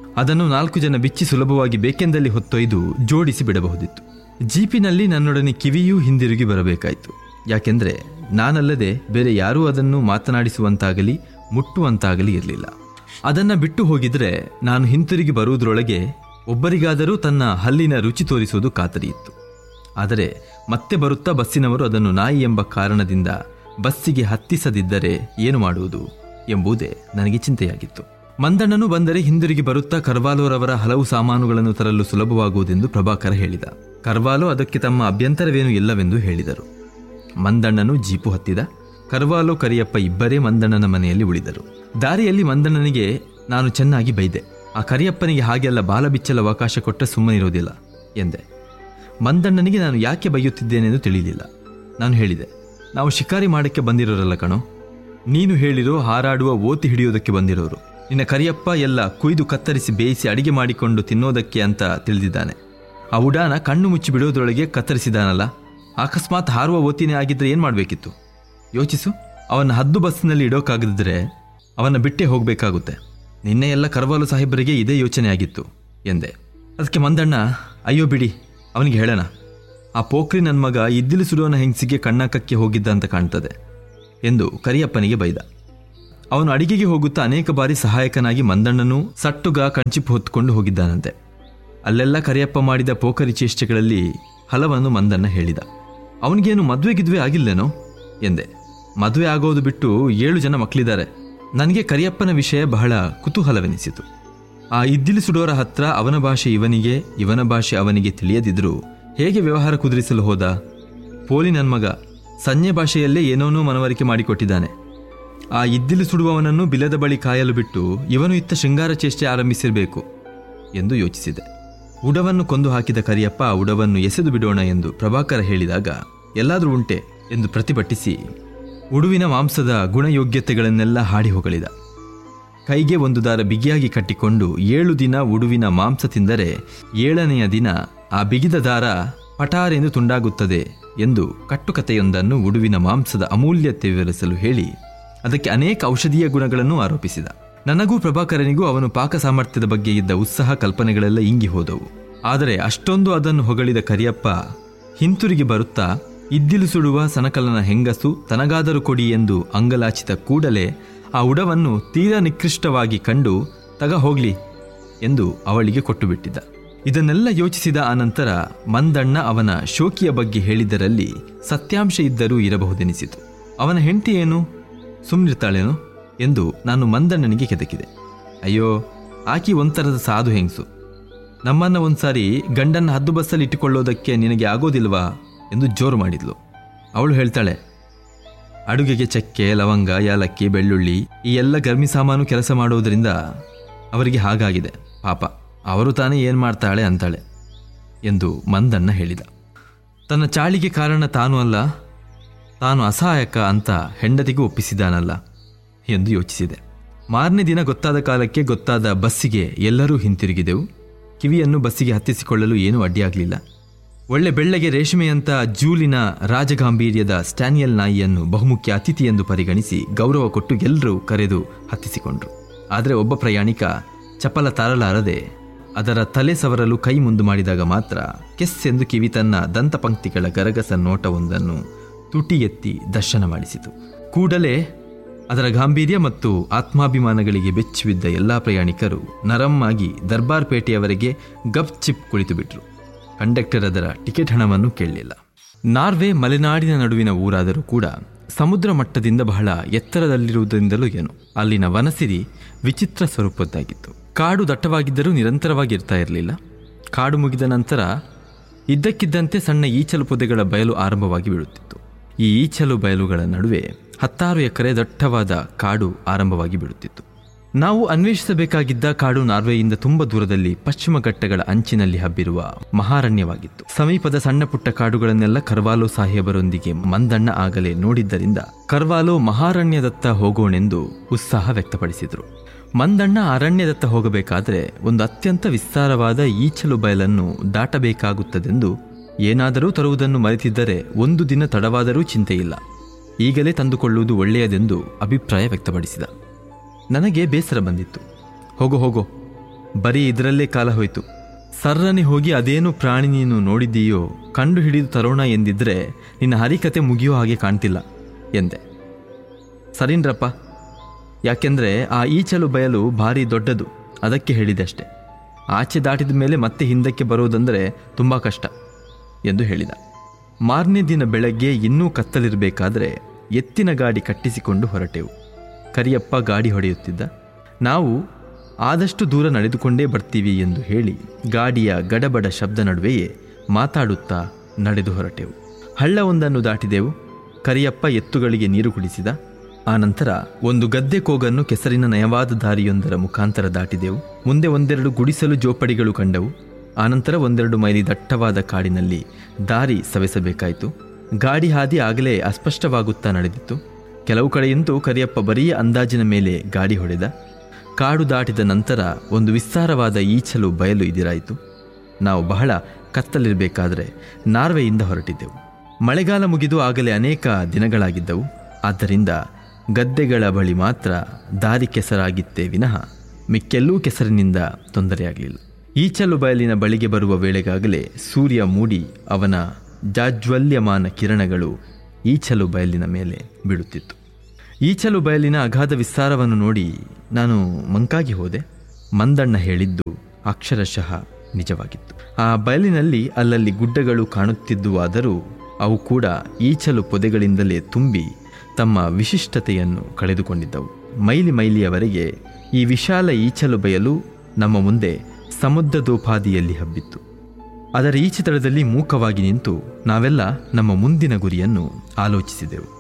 ಅದನ್ನು ನಾಲ್ಕು ಜನ ಬಿಚ್ಚಿ ಸುಲಭವಾಗಿ ಬೇಕೆಂದಲ್ಲಿ ಹೊತ್ತೊಯ್ದು ಜೋಡಿಸಿ ಬಿಡಬಹುದಿತ್ತು ಜೀಪಿನಲ್ಲಿ ನನ್ನೊಡನೆ ಕಿವಿಯೂ ಹಿಂದಿರುಗಿ ಬರಬೇಕಾಯಿತು ಯಾಕೆಂದರೆ ನಾನಲ್ಲದೆ ಬೇರೆ ಯಾರೂ ಅದನ್ನು ಮಾತನಾಡಿಸುವಂತಾಗಲಿ ಮುಟ್ಟುವಂತಾಗಲಿ ಇರಲಿಲ್ಲ ಅದನ್ನು ಬಿಟ್ಟು ಹೋಗಿದ್ರೆ ನಾನು ಹಿಂತಿರುಗಿ ಬರುವುದರೊಳಗೆ ಒಬ್ಬರಿಗಾದರೂ ತನ್ನ ಹಲ್ಲಿನ ರುಚಿ ತೋರಿಸುವುದು ಖಾತರಿಯಿತ್ತು ಆದರೆ ಮತ್ತೆ ಬರುತ್ತಾ ಬಸ್ಸಿನವರು ಅದನ್ನು ನಾಯಿ ಎಂಬ ಕಾರಣದಿಂದ ಬಸ್ಸಿಗೆ ಹತ್ತಿಸದಿದ್ದರೆ ಏನು ಮಾಡುವುದು ಎಂಬುದೇ ನನಗೆ ಚಿಂತೆಯಾಗಿತ್ತು ಮಂದಣ್ಣನು ಬಂದರೆ ಹಿಂದಿರುಗಿ ಬರುತ್ತಾ ಕರ್ವಾಲೋರವರ ಹಲವು ಸಾಮಾನುಗಳನ್ನು ತರಲು ಸುಲಭವಾಗುವುದೆಂದು ಪ್ರಭಾಕರ ಹೇಳಿದ ಕರ್ವಾಲೋ ಅದಕ್ಕೆ ತಮ್ಮ ಅಭ್ಯಂತರವೇನೂ ಇಲ್ಲವೆಂದು ಹೇಳಿದರು ಮಂದಣ್ಣನು ಜೀಪು ಹತ್ತಿದ ಕರ್ವಾಲೋ ಕರಿಯಪ್ಪ ಇಬ್ಬರೇ ಮಂದಣ್ಣನ ಮನೆಯಲ್ಲಿ ಉಳಿದರು ದಾರಿಯಲ್ಲಿ ಮಂದಣ್ಣನಿಗೆ ನಾನು ಚೆನ್ನಾಗಿ ಬೈದೆ ಆ ಕರಿಯಪ್ಪನಿಗೆ ಹಾಗೆಲ್ಲ ಬಾಲ ಬಿಚ್ಚಲು ಅವಕಾಶ ಕೊಟ್ಟ ಸುಮ್ಮನಿರೋದಿಲ್ಲ ಎಂದೆ ಮಂದಣ್ಣನಿಗೆ ನಾನು ಯಾಕೆ ಬೈಯುತ್ತಿದ್ದೇನೆಂದು ತಿಳಿಯಲಿಲ್ಲ ನಾನು ಹೇಳಿದೆ ನಾವು ಶಿಕಾರಿ ಮಾಡಕ್ಕೆ ಬಂದಿರೋರಲ್ಲ ಕಣೋ ನೀನು ಹೇಳಿರೋ ಹಾರಾಡುವ ಓತಿ ಹಿಡಿಯೋದಕ್ಕೆ ಬಂದಿರೋರು ನಿನ್ನ ಕರಿಯಪ್ಪ ಎಲ್ಲ ಕುಯ್ದು ಕತ್ತರಿಸಿ ಬೇಯಿಸಿ ಅಡಿಗೆ ಮಾಡಿಕೊಂಡು ತಿನ್ನೋದಕ್ಕೆ ಅಂತ ತಿಳಿದಿದ್ದಾನೆ ಆ ಉಡಾನ ಕಣ್ಣು ಮುಚ್ಚಿ ಬಿಡೋದ್ರೊಳಗೆ ಕತ್ತರಿಸಿದಾನಲ್ಲ ಅಕಸ್ಮಾತ್ ಹಾರುವ ಓತಿನೇ ಆಗಿದ್ರೆ ಏನು ಮಾಡಬೇಕಿತ್ತು ಯೋಚಿಸು ಅವನ ಹದ್ದು ಬಸ್ಸಿನಲ್ಲಿ ಇಡೋಕ್ಕಾಗದಿದ್ರೆ ಅವನ ಬಿಟ್ಟೇ ಹೋಗಬೇಕಾಗುತ್ತೆ ನಿನ್ನೆ ಎಲ್ಲ ಕರವಾಲು ಸಾಹೇಬರಿಗೆ ಇದೇ ಯೋಚನೆ ಆಗಿತ್ತು ಎಂದೆ ಅದಕ್ಕೆ ಮಂದಣ್ಣ ಅಯ್ಯೋ ಬಿಡಿ ಅವನಿಗೆ ಹೇಳೋಣ ಆ ಪೋಖ್ರಿ ನನ್ನ ಮಗ ಇದ್ದಿಲು ಸುಡೋನ ಹೆಂಗಸಿಗೆ ಕಣ್ಣಾಕಕ್ಕೆ ಹೋಗಿದ್ದ ಅಂತ ಕಾಣ್ತದೆ ಎಂದು ಕರಿಯಪ್ಪನಿಗೆ ಬೈದ ಅವನು ಅಡಿಗೆಗೆ ಹೋಗುತ್ತಾ ಅನೇಕ ಬಾರಿ ಸಹಾಯಕನಾಗಿ ಮಂದಣ್ಣನು ಸಟ್ಟುಗ ಕಂಚಿಪು ಹೊತ್ತುಕೊಂಡು ಹೋಗಿದ್ದಾನಂತೆ ಅಲ್ಲೆಲ್ಲ ಕರಿಯಪ್ಪ ಮಾಡಿದ ಪೋಖರಿ ಚೇಷ್ಟೆಗಳಲ್ಲಿ ಹಲವನ್ನು ಮಂದಣ್ಣ ಹೇಳಿದ ಅವನಿಗೇನು ಮದುವೆ ಗಿದ್ವೆ ಆಗಿಲ್ಲೇನೋ ಎಂದೆ ಮದುವೆ ಆಗೋದು ಬಿಟ್ಟು ಏಳು ಜನ ಮಕ್ಕಳಿದ್ದಾರೆ ನನಗೆ ಕರಿಯಪ್ಪನ ವಿಷಯ ಬಹಳ ಕುತೂಹಲವೆನಿಸಿತು ಆ ಇದ್ದಿಲು ಸುಡೋರ ಹತ್ರ ಅವನ ಭಾಷೆ ಇವನಿಗೆ ಇವನ ಭಾಷೆ ಅವನಿಗೆ ತಿಳಿಯದಿದ್ರೂ ಹೇಗೆ ವ್ಯವಹಾರ ಕುದುರಿಸಲು ಹೋದ ಪೋಲಿ ನನ್ನ ಮಗ ಸಂಜೆ ಭಾಷೆಯಲ್ಲೇ ಏನೋನೋ ಮನವರಿಕೆ ಮಾಡಿಕೊಟ್ಟಿದ್ದಾನೆ ಆ ಇದ್ದಿಲು ಸುಡುವವನನ್ನು ಬಿಲದ ಬಳಿ ಕಾಯಲು ಬಿಟ್ಟು ಇವನು ಇತ್ತ ಶೃಂಗಾರ ಚೇಷ್ಟೆ ಆರಂಭಿಸಿರಬೇಕು ಎಂದು ಯೋಚಿಸಿದೆ ಉಡವನ್ನು ಕೊಂದು ಹಾಕಿದ ಕರಿಯಪ್ಪ ಆ ಉಡವನ್ನು ಎಸೆದು ಬಿಡೋಣ ಎಂದು ಪ್ರಭಾಕರ ಹೇಳಿದಾಗ ಎಲ್ಲಾದರೂ ಉಂಟೆ ಎಂದು ಪ್ರತಿಭಟಿಸಿ ಉಡುವಿನ ಮಾಂಸದ ಗುಣಯೋಗ್ಯತೆಗಳನ್ನೆಲ್ಲ ಹಾಡಿ ಹೊಗಳಿದ ಕೈಗೆ ಒಂದು ದಾರ ಬಿಗಿಯಾಗಿ ಕಟ್ಟಿಕೊಂಡು ಏಳು ದಿನ ಉಡುವಿನ ಮಾಂಸ ತಿಂದರೆ ಏಳನೆಯ ದಿನ ಆ ಬಿಗಿದ ದಾರ ಪಟಾರೆಂದು ತುಂಡಾಗುತ್ತದೆ ಎಂದು ಕಟ್ಟುಕತೆಯೊಂದನ್ನು ಉಡುವಿನ ಮಾಂಸದ ಅಮೂಲ್ಯತೆ ವಿವರಿಸಲು ಹೇಳಿ ಅದಕ್ಕೆ ಅನೇಕ ಔಷಧೀಯ ಗುಣಗಳನ್ನು ಆರೋಪಿಸಿದ ನನಗೂ ಪ್ರಭಾಕರನಿಗೂ ಅವನು ಪಾಕ ಸಾಮರ್ಥ್ಯದ ಬಗ್ಗೆ ಇದ್ದ ಉತ್ಸಾಹ ಕಲ್ಪನೆಗಳೆಲ್ಲ ಇಂಗಿ ಹೋದವು ಆದರೆ ಅಷ್ಟೊಂದು ಅದನ್ನು ಹೊಗಳಿದ ಕರಿಯಪ್ಪ ಹಿಂತಿರುಗಿ ಬರುತ್ತಾ ಇದ್ದಿಲು ಸುಡುವ ಸನಕಲನ ಹೆಂಗಸು ತನಗಾದರೂ ಕೊಡಿ ಎಂದು ಅಂಗಲಾಚಿದ ಕೂಡಲೇ ಆ ಉಡವನ್ನು ತೀರಾ ನಿಕೃಷ್ಟವಾಗಿ ಕಂಡು ತಗ ಹೋಗ್ಲಿ ಎಂದು ಅವಳಿಗೆ ಕೊಟ್ಟುಬಿಟ್ಟಿದ್ದ ಇದನ್ನೆಲ್ಲ ಯೋಚಿಸಿದ ಆನಂತರ ಮಂದಣ್ಣ ಅವನ ಶೋಕಿಯ ಬಗ್ಗೆ ಹೇಳಿದ್ದರಲ್ಲಿ ಸತ್ಯಾಂಶ ಇದ್ದರೂ ಇರಬಹುದೆನಿಸಿತು ಅವನ ಹೆಂಡತಿ ಏನು ಸುಮ್ಮನಿರ್ತಾಳೇನು ಎಂದು ನಾನು ಮಂದಣ್ಣನಿಗೆ ಕೆದಕಿದೆ ಅಯ್ಯೋ ಆಕಿ ಒಂಥರದ ಸಾಧು ಹೆಂಗಸು ನಮ್ಮನ್ನ ಒಂದ್ಸಾರಿ ಗಂಡನ್ನ ಹದ್ದು ಬಸ್ಸಲ್ಲಿ ಇಟ್ಟುಕೊಳ್ಳೋದಕ್ಕೆ ನಿನಗೆ ಆಗೋದಿಲ್ವಾ ಎಂದು ಜೋರು ಮಾಡಿದ್ಲು ಅವಳು ಹೇಳ್ತಾಳೆ ಅಡುಗೆಗೆ ಚಕ್ಕೆ ಲವಂಗ ಯಾಲಕ್ಕಿ ಬೆಳ್ಳುಳ್ಳಿ ಈ ಎಲ್ಲ ಗರ್ಮಿ ಸಾಮಾನು ಕೆಲಸ ಮಾಡೋದರಿಂದ ಅವರಿಗೆ ಹಾಗಾಗಿದೆ ಪಾಪ ಅವರು ತಾನೇ ಏನು ಮಾಡ್ತಾಳೆ ಅಂತಾಳೆ ಎಂದು ಮಂದಣ್ಣ ಹೇಳಿದ ತನ್ನ ಚಾಳಿಗೆ ಕಾರಣ ತಾನು ಅಲ್ಲ ತಾನು ಅಸಹಾಯಕ ಅಂತ ಹೆಂಡತಿಗೂ ಒಪ್ಪಿಸಿದಾನಲ್ಲ ಎಂದು ಯೋಚಿಸಿದೆ ಮಾರನೇ ದಿನ ಗೊತ್ತಾದ ಕಾಲಕ್ಕೆ ಗೊತ್ತಾದ ಬಸ್ಸಿಗೆ ಎಲ್ಲರೂ ಹಿಂತಿರುಗಿದೆವು ಕಿವಿಯನ್ನು ಬಸ್ಸಿಗೆ ಹತ್ತಿಸಿಕೊಳ್ಳಲು ಏನೂ ಅಡ್ಡಿಯಾಗಲಿಲ್ಲ ಒಳ್ಳೆ ಬೆಳ್ಳಗೆ ರೇಷ್ಮೆಯಂತ ಜೂಲಿನ ರಾಜಗಾಂಭೀರ್ಯದ ಸ್ಟ್ಯಾನಿಯಲ್ ನಾಯಿಯನ್ನು ಬಹುಮುಖ್ಯ ಅತಿಥಿ ಎಂದು ಪರಿಗಣಿಸಿ ಗೌರವ ಕೊಟ್ಟು ಎಲ್ಲರೂ ಕರೆದು ಹತ್ತಿಸಿಕೊಂಡ್ರು ಆದರೆ ಒಬ್ಬ ಪ್ರಯಾಣಿಕ ಚಪಲ ತಾರಲಾರದೆ ಅದರ ತಲೆ ಸವರಲು ಕೈ ಮುಂದು ಮಾಡಿದಾಗ ಮಾತ್ರ ಕೆಸ್ ಎಂದು ಕಿವಿ ತನ್ನ ದಂತಪಂಕ್ತಿಗಳ ಗರಗಸ ನೋಟವೊಂದನ್ನು ತುಟಿ ಎತ್ತಿ ದರ್ಶನ ಮಾಡಿಸಿತು ಕೂಡಲೇ ಅದರ ಗಾಂಭೀರ್ಯ ಮತ್ತು ಆತ್ಮಾಭಿಮಾನಗಳಿಗೆ ಬೆಚ್ಚಿಬಿದ್ದ ಎಲ್ಲ ಪ್ರಯಾಣಿಕರು ನರಮ್ಮಾಗಿ ದರ್ಬಾರ್ ಪೇಟೆಯವರೆಗೆ ಗಪ್ ಚಿಪ್ ಕುಳಿತುಬಿಟ್ರು ಕಂಡಕ್ಟರ್ ಅದರ ಟಿಕೆಟ್ ಹಣವನ್ನು ಕೇಳಲಿಲ್ಲ ನಾರ್ವೆ ಮಲೆನಾಡಿನ ನಡುವಿನ ಊರಾದರೂ ಕೂಡ ಸಮುದ್ರ ಮಟ್ಟದಿಂದ ಬಹಳ ಎತ್ತರದಲ್ಲಿರುವುದರಿಂದಲೂ ಏನು ಅಲ್ಲಿನ ವನಸಿರಿ ವಿಚಿತ್ರ ಸ್ವರೂಪದ್ದಾಗಿತ್ತು ಕಾಡು ದಟ್ಟವಾಗಿದ್ದರೂ ನಿರಂತರವಾಗಿ ಇರ್ತಾ ಇರಲಿಲ್ಲ ಕಾಡು ಮುಗಿದ ನಂತರ ಇದ್ದಕ್ಕಿದ್ದಂತೆ ಸಣ್ಣ ಈಚಲು ಪೊದೆಗಳ ಬಯಲು ಆರಂಭವಾಗಿ ಬಿಡುತ್ತಿತ್ತು ಈ ಈಚಲು ಬಯಲುಗಳ ನಡುವೆ ಹತ್ತಾರು ಎಕರೆ ದಟ್ಟವಾದ ಕಾಡು ಆರಂಭವಾಗಿ ಬಿಡುತ್ತಿತ್ತು ನಾವು ಅನ್ವೇಷಿಸಬೇಕಾಗಿದ್ದ ಕಾಡು ನಾರ್ವೆಯಿಂದ ತುಂಬ ದೂರದಲ್ಲಿ ಪಶ್ಚಿಮ ಘಟ್ಟಗಳ ಅಂಚಿನಲ್ಲಿ ಹಬ್ಬಿರುವ ಮಹಾರಣ್ಯವಾಗಿತ್ತು ಸಮೀಪದ ಸಣ್ಣ ಪುಟ್ಟ ಕಾಡುಗಳನ್ನೆಲ್ಲ ಕರ್ವಾಲೋ ಸಾಹೇಬರೊಂದಿಗೆ ಮಂದಣ್ಣ ಆಗಲೇ ನೋಡಿದ್ದರಿಂದ ಕರ್ವಾಲೋ ಮಹಾರಣ್ಯದತ್ತ ಹೋಗೋಣೆಂದು ಉತ್ಸಾಹ ವ್ಯಕ್ತಪಡಿಸಿದರು ಮಂದಣ್ಣ ಅರಣ್ಯದತ್ತ ಹೋಗಬೇಕಾದರೆ ಒಂದು ಅತ್ಯಂತ ವಿಸ್ತಾರವಾದ ಈಚಲು ಬಯಲನ್ನು ದಾಟಬೇಕಾಗುತ್ತದೆಂದು ಏನಾದರೂ ತರುವುದನ್ನು ಮರೆತಿದ್ದರೆ ಒಂದು ದಿನ ತಡವಾದರೂ ಚಿಂತೆಯಿಲ್ಲ ಈಗಲೇ ತಂದುಕೊಳ್ಳುವುದು ಒಳ್ಳೆಯದೆಂದು ಅಭಿಪ್ರಾಯ ವ್ಯಕ್ತಪಡಿಸಿದ ನನಗೆ ಬೇಸರ ಬಂದಿತ್ತು ಹೋಗೋ ಹೋಗೋ ಬರೀ ಇದರಲ್ಲೇ ಕಾಲ ಹೋಯ್ತು ಸರ್ರನೆ ಹೋಗಿ ಅದೇನು ಪ್ರಾಣಿ ನೀನು ನೋಡಿದ್ದೀಯೋ ಕಂಡು ಹಿಡಿದು ತರೋಣ ಎಂದಿದ್ರೆ ನಿನ್ನ ಹರಿಕತೆ ಮುಗಿಯೋ ಹಾಗೆ ಕಾಣ್ತಿಲ್ಲ ಎಂದೆ ಸರಿನ್ರಪ್ಪ ಯಾಕೆಂದರೆ ಆ ಈಚಲು ಬಯಲು ಭಾರಿ ದೊಡ್ಡದು ಅದಕ್ಕೆ ಹೇಳಿದೆ ಅಷ್ಟೆ ಆಚೆ ದಾಟಿದ ಮೇಲೆ ಮತ್ತೆ ಹಿಂದಕ್ಕೆ ಬರುವುದಂದರೆ ತುಂಬ ಕಷ್ಟ ಎಂದು ಹೇಳಿದ ಮಾರನೇ ದಿನ ಬೆಳಗ್ಗೆ ಇನ್ನೂ ಕತ್ತಲಿರಬೇಕಾದ್ರೆ ಎತ್ತಿನ ಗಾಡಿ ಕಟ್ಟಿಸಿಕೊಂಡು ಹೊರಟೆವು ಕರಿಯಪ್ಪ ಗಾಡಿ ಹೊಡೆಯುತ್ತಿದ್ದ ನಾವು ಆದಷ್ಟು ದೂರ ನಡೆದುಕೊಂಡೇ ಬರ್ತೀವಿ ಎಂದು ಹೇಳಿ ಗಾಡಿಯ ಗಡಬಡ ಶಬ್ದ ನಡುವೆಯೇ ಮಾತಾಡುತ್ತಾ ನಡೆದು ಹೊರಟೆವು ಹಳ್ಳವೊಂದನ್ನು ದಾಟಿದೆವು ಕರಿಯಪ್ಪ ಎತ್ತುಗಳಿಗೆ ನೀರು ಕುಡಿಸಿದ ಆನಂತರ ಒಂದು ಗದ್ದೆ ಕೋಗನ್ನು ಕೆಸರಿನ ನಯವಾದ ದಾರಿಯೊಂದರ ಮುಖಾಂತರ ದಾಟಿದೆವು ಮುಂದೆ ಒಂದೆರಡು ಗುಡಿಸಲು ಜೋಪಡಿಗಳು ಕಂಡವು ಆನಂತರ ಒಂದೆರಡು ಮೈಲಿ ದಟ್ಟವಾದ ಕಾಡಿನಲ್ಲಿ ದಾರಿ ಸವೆಸಬೇಕಾಯಿತು ಗಾಡಿ ಹಾದಿ ಆಗಲೇ ಅಸ್ಪಷ್ಟವಾಗುತ್ತಾ ನಡೆದಿತ್ತು ಕೆಲವು ಕಡೆಯಂತೂ ಕರಿಯಪ್ಪ ಬರೀ ಅಂದಾಜಿನ ಮೇಲೆ ಗಾಡಿ ಹೊಡೆದ ಕಾಡು ದಾಟಿದ ನಂತರ ಒಂದು ವಿಸ್ತಾರವಾದ ಈಚಲು ಬಯಲು ಇದಿರಾಯಿತು ನಾವು ಬಹಳ ಕತ್ತಲಿರಬೇಕಾದ್ರೆ ನಾರ್ವೆಯಿಂದ ಹೊರಟಿದ್ದೆವು ಮಳೆಗಾಲ ಮುಗಿದು ಆಗಲೇ ಅನೇಕ ದಿನಗಳಾಗಿದ್ದವು ಆದ್ದರಿಂದ ಗದ್ದೆಗಳ ಬಳಿ ಮಾತ್ರ ದಾರಿ ಕೆಸರಾಗಿತ್ತೇ ವಿನಃ ಮಿಕ್ಕೆಲ್ಲೂ ಕೆಸರಿನಿಂದ ತೊಂದರೆಯಾಗಲಿಲ್ಲ ಈಚಲು ಬಯಲಿನ ಬಳಿಗೆ ಬರುವ ವೇಳೆಗಾಗಲೇ ಸೂರ್ಯ ಮೂಡಿ ಅವನ ಜಾಜ್ವಲ್ಯಮಾನ ಕಿರಣಗಳು ಈಚಲು ಬಯಲಿನ ಮೇಲೆ ಬೀಳುತ್ತಿತ್ತು ಈಚಲು ಬಯಲಿನ ಅಗಾಧ ವಿಸ್ತಾರವನ್ನು ನೋಡಿ ನಾನು ಮಂಕಾಗಿ ಹೋದೆ ಮಂದಣ್ಣ ಹೇಳಿದ್ದು ಅಕ್ಷರಶಃ ನಿಜವಾಗಿತ್ತು ಆ ಬಯಲಿನಲ್ಲಿ ಅಲ್ಲಲ್ಲಿ ಗುಡ್ಡಗಳು ಕಾಣುತ್ತಿದ್ದುವಾದರೂ ಅವು ಕೂಡ ಈಚಲು ಪೊದೆಗಳಿಂದಲೇ ತುಂಬಿ ತಮ್ಮ ವಿಶಿಷ್ಟತೆಯನ್ನು ಕಳೆದುಕೊಂಡಿದ್ದವು ಮೈಲಿ ಮೈಲಿಯವರೆಗೆ ಈ ವಿಶಾಲ ಈಚಲು ಬಯಲು ನಮ್ಮ ಮುಂದೆ ಸಮುದ್ರದೋಪಾದಿಯಲ್ಲಿ ಹಬ್ಬಿತ್ತು ಅದರ ಈಚೆ ತಳದಲ್ಲಿ ಮೂಕವಾಗಿ ನಿಂತು ನಾವೆಲ್ಲ ನಮ್ಮ ಮುಂದಿನ ಗುರಿಯನ್ನು ಆಲೋಚಿಸಿದೆವು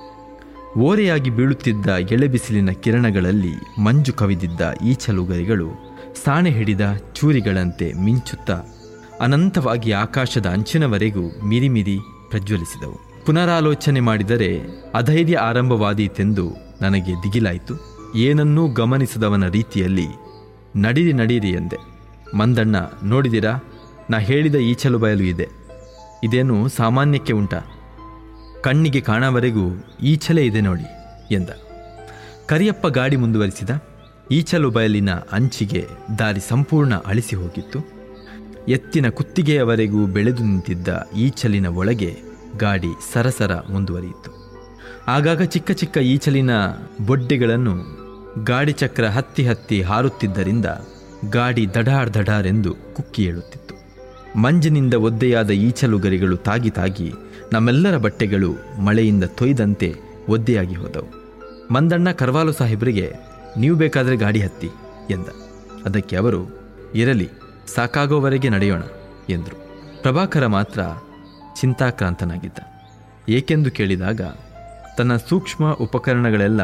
ಓರೆಯಾಗಿ ಬೀಳುತ್ತಿದ್ದ ಎಳೆಬಿಸಿಲಿನ ಕಿರಣಗಳಲ್ಲಿ ಮಂಜು ಕವಿದಿದ್ದ ಈಚಲುಗರಿಗಳು ಸಾಣೆ ಹಿಡಿದ ಚೂರಿಗಳಂತೆ ಮಿಂಚುತ್ತಾ ಅನಂತವಾಗಿ ಆಕಾಶದ ಅಂಚಿನವರೆಗೂ ಮಿರಿಮಿರಿ ಪ್ರಜ್ವಲಿಸಿದವು ಪುನರಾಲೋಚನೆ ಮಾಡಿದರೆ ಅಧೈರ್ಯ ಆರಂಭವಾದೀತೆಂದು ನನಗೆ ದಿಗಿಲಾಯಿತು ಏನನ್ನೂ ಗಮನಿಸದವನ ರೀತಿಯಲ್ಲಿ ನಡೀರಿ ನಡೀರಿ ಎಂದೆ ಮಂದಣ್ಣ ನೋಡಿದಿರಾ ನಾ ಹೇಳಿದ ಈಚಲು ಬಯಲು ಇದೆ ಇದೇನು ಸಾಮಾನ್ಯಕ್ಕೆ ಉಂಟಾ ಕಣ್ಣಿಗೆ ಕಾಣವರೆಗೂ ಈಚಲೇ ಇದೆ ನೋಡಿ ಎಂದ ಕರಿಯಪ್ಪ ಗಾಡಿ ಮುಂದುವರಿಸಿದ ಈಚಲು ಬಯಲಿನ ಅಂಚಿಗೆ ದಾರಿ ಸಂಪೂರ್ಣ ಅಳಿಸಿ ಹೋಗಿತ್ತು ಎತ್ತಿನ ಕುತ್ತಿಗೆಯವರೆಗೂ ಬೆಳೆದು ನಿಂತಿದ್ದ ಈಚಲಿನ ಒಳಗೆ ಗಾಡಿ ಸರಸರ ಮುಂದುವರಿಯಿತು ಆಗಾಗ ಚಿಕ್ಕ ಚಿಕ್ಕ ಈಚಲಿನ ಬೊಡ್ಡೆಗಳನ್ನು ಗಾಡಿ ಚಕ್ರ ಹತ್ತಿ ಹತ್ತಿ ಹಾರುತ್ತಿದ್ದರಿಂದ ಗಾಡಿ ದಢಾರ್ ದಢಾರ್ ಎಂದು ಕುಕ್ಕಿ ಏಳುತ್ತಿತ್ತು ಮಂಜಿನಿಂದ ಒದ್ದೆಯಾದ ಈಚಲು ಗರಿಗಳು ತಾಗಿ ತಾಗಿ ನಮ್ಮೆಲ್ಲರ ಬಟ್ಟೆಗಳು ಮಳೆಯಿಂದ ತೊಯ್ದಂತೆ ಒದ್ದೆಯಾಗಿ ಹೋದವು ಮಂದಣ್ಣ ಕರ್ವಾಲು ಸಾಹೇಬರಿಗೆ ನೀವು ಬೇಕಾದರೆ ಗಾಡಿ ಹತ್ತಿ ಎಂದ ಅದಕ್ಕೆ ಅವರು ಇರಲಿ ಸಾಕಾಗೋವರೆಗೆ ನಡೆಯೋಣ ಎಂದರು ಪ್ರಭಾಕರ ಮಾತ್ರ ಚಿಂತಾಕ್ರಾಂತನಾಗಿದ್ದ ಏಕೆಂದು ಕೇಳಿದಾಗ ತನ್ನ ಸೂಕ್ಷ್ಮ ಉಪಕರಣಗಳೆಲ್ಲ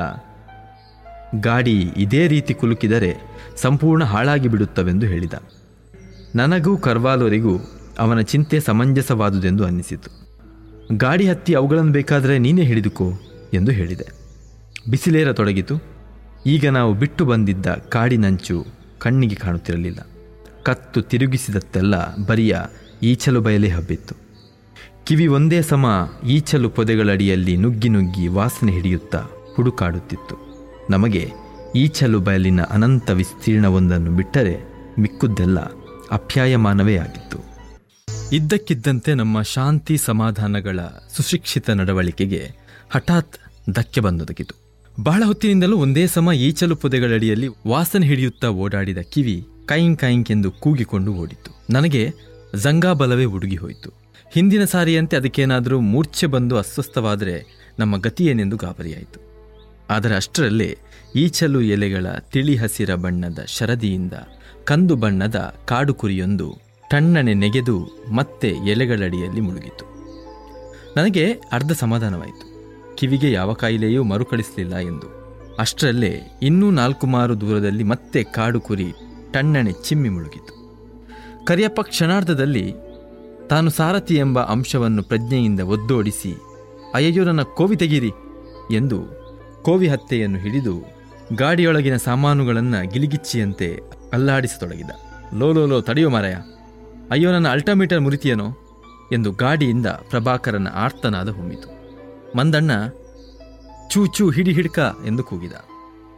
ಗಾಡಿ ಇದೇ ರೀತಿ ಕುಲುಕಿದರೆ ಸಂಪೂರ್ಣ ಹಾಳಾಗಿ ಬಿಡುತ್ತವೆಂದು ಹೇಳಿದ ನನಗೂ ಕರ್ವಾಲೋರಿಗೂ ಅವನ ಚಿಂತೆ ಸಮಂಜಸವಾದುದೆಂದು ಅನ್ನಿಸಿತು ಗಾಡಿ ಹತ್ತಿ ಅವುಗಳನ್ನು ಬೇಕಾದರೆ ನೀನೇ ಹಿಡಿದುಕೋ ಎಂದು ಹೇಳಿದೆ ಬಿಸಿಲೇರತೊಡಗಿತು ಈಗ ನಾವು ಬಿಟ್ಟು ಬಂದಿದ್ದ ಕಾಡಿನಂಚು ಕಣ್ಣಿಗೆ ಕಾಣುತ್ತಿರಲಿಲ್ಲ ಕತ್ತು ತಿರುಗಿಸಿದತ್ತೆಲ್ಲ ಬರಿಯ ಈಚಲು ಬಯಲೇ ಹಬ್ಬಿತ್ತು ಕಿವಿ ಒಂದೇ ಸಮ ಈಚಲು ಪೊದೆಗಳಡಿಯಲ್ಲಿ ನುಗ್ಗಿ ನುಗ್ಗಿ ವಾಸನೆ ಹಿಡಿಯುತ್ತಾ ಹುಡುಕಾಡುತ್ತಿತ್ತು ನಮಗೆ ಈಚಲು ಬಯಲಿನ ಅನಂತ ವಿಸ್ತೀರ್ಣವೊಂದನ್ನು ಬಿಟ್ಟರೆ ಮಿಕ್ಕುದ್ದೆಲ್ಲ ಅಪ್ಯಾಯಮಾನವೇ ಆಗಿತ್ತು ಇದ್ದಕ್ಕಿದ್ದಂತೆ ನಮ್ಮ ಶಾಂತಿ ಸಮಾಧಾನಗಳ ಸುಶಿಕ್ಷಿತ ನಡವಳಿಕೆಗೆ ಹಠಾತ್ ಧಕ್ಕೆ ಬಂದೊದಗಿತು ಬಹಳ ಹೊತ್ತಿನಿಂದಲೂ ಒಂದೇ ಸಮ ಈಚಲು ಪೊದೆಗಳಡಿಯಲ್ಲಿ ವಾಸನೆ ಹಿಡಿಯುತ್ತಾ ಓಡಾಡಿದ ಕಿವಿ ಕೈಂಕ್ ಕೈಂಕ್ ಎಂದು ಕೂಗಿಕೊಂಡು ಓಡಿತು ನನಗೆ ಜಂಗಾಬಲವೇ ಉಡುಗಿ ಹೋಯಿತು ಹಿಂದಿನ ಸಾರಿಯಂತೆ ಅದಕ್ಕೇನಾದರೂ ಮೂರ್ಛೆ ಬಂದು ಅಸ್ವಸ್ಥವಾದರೆ ನಮ್ಮ ಗತಿಯೇನೆಂದು ಗಾಬರಿಯಾಯಿತು ಆದರೆ ಅಷ್ಟರಲ್ಲೇ ಈಚಲು ಎಲೆಗಳ ತಿಳಿ ಹಸಿರ ಬಣ್ಣದ ಶರದಿಯಿಂದ ಕಂದು ಬಣ್ಣದ ಕಾಡು ಕುರಿಯೊಂದು ತಣ್ಣನೆ ನೆಗೆದು ಮತ್ತೆ ಎಲೆಗಳಡಿಯಲ್ಲಿ ಮುಳುಗಿತು ನನಗೆ ಅರ್ಧ ಸಮಾಧಾನವಾಯಿತು ಕಿವಿಗೆ ಯಾವ ಕಾಯಿಲೆಯೂ ಮರುಕಳಿಸಲಿಲ್ಲ ಎಂದು ಅಷ್ಟರಲ್ಲೇ ಇನ್ನೂ ನಾಲ್ಕು ಮಾರು ದೂರದಲ್ಲಿ ಮತ್ತೆ ಕಾಡು ಕುರಿ ಟಣ್ಣನೆ ಚಿಮ್ಮಿ ಮುಳುಗಿತು ಕರಿಯಪ್ಪ ಕ್ಷಣಾರ್ಧದಲ್ಲಿ ತಾನು ಸಾರಥಿ ಎಂಬ ಅಂಶವನ್ನು ಪ್ರಜ್ಞೆಯಿಂದ ಒದ್ದೋಡಿಸಿ ಅಯ್ಯಯ್ಯೋ ನನ್ನ ಕೋವಿ ತೆಗೀರಿ ಎಂದು ಕೋವಿ ಹತ್ಯೆಯನ್ನು ಹಿಡಿದು ಗಾಡಿಯೊಳಗಿನ ಸಾಮಾನುಗಳನ್ನು ಗಿಲಿಗಿಚ್ಚಿಯಂತೆ ಅಲ್ಲಾಡಿಸತೊಡಗಿದ ಲೋ ಲೋ ಲೋ ತಡೆಯೋ ಮಾರಾಯ ಅಯ್ಯೋ ನನ್ನ ಅಲ್ಟಾಮೀಟರ್ ಮುರಿತಿಯೇನೋ ಎಂದು ಗಾಡಿಯಿಂದ ಪ್ರಭಾಕರನ ಆರ್ತನಾದ ಹೊಮ್ಮಿತು ಮಂದಣ್ಣ ಚೂ ಚೂ ಹಿಡಿ ಹಿಡ್ಕ ಎಂದು ಕೂಗಿದ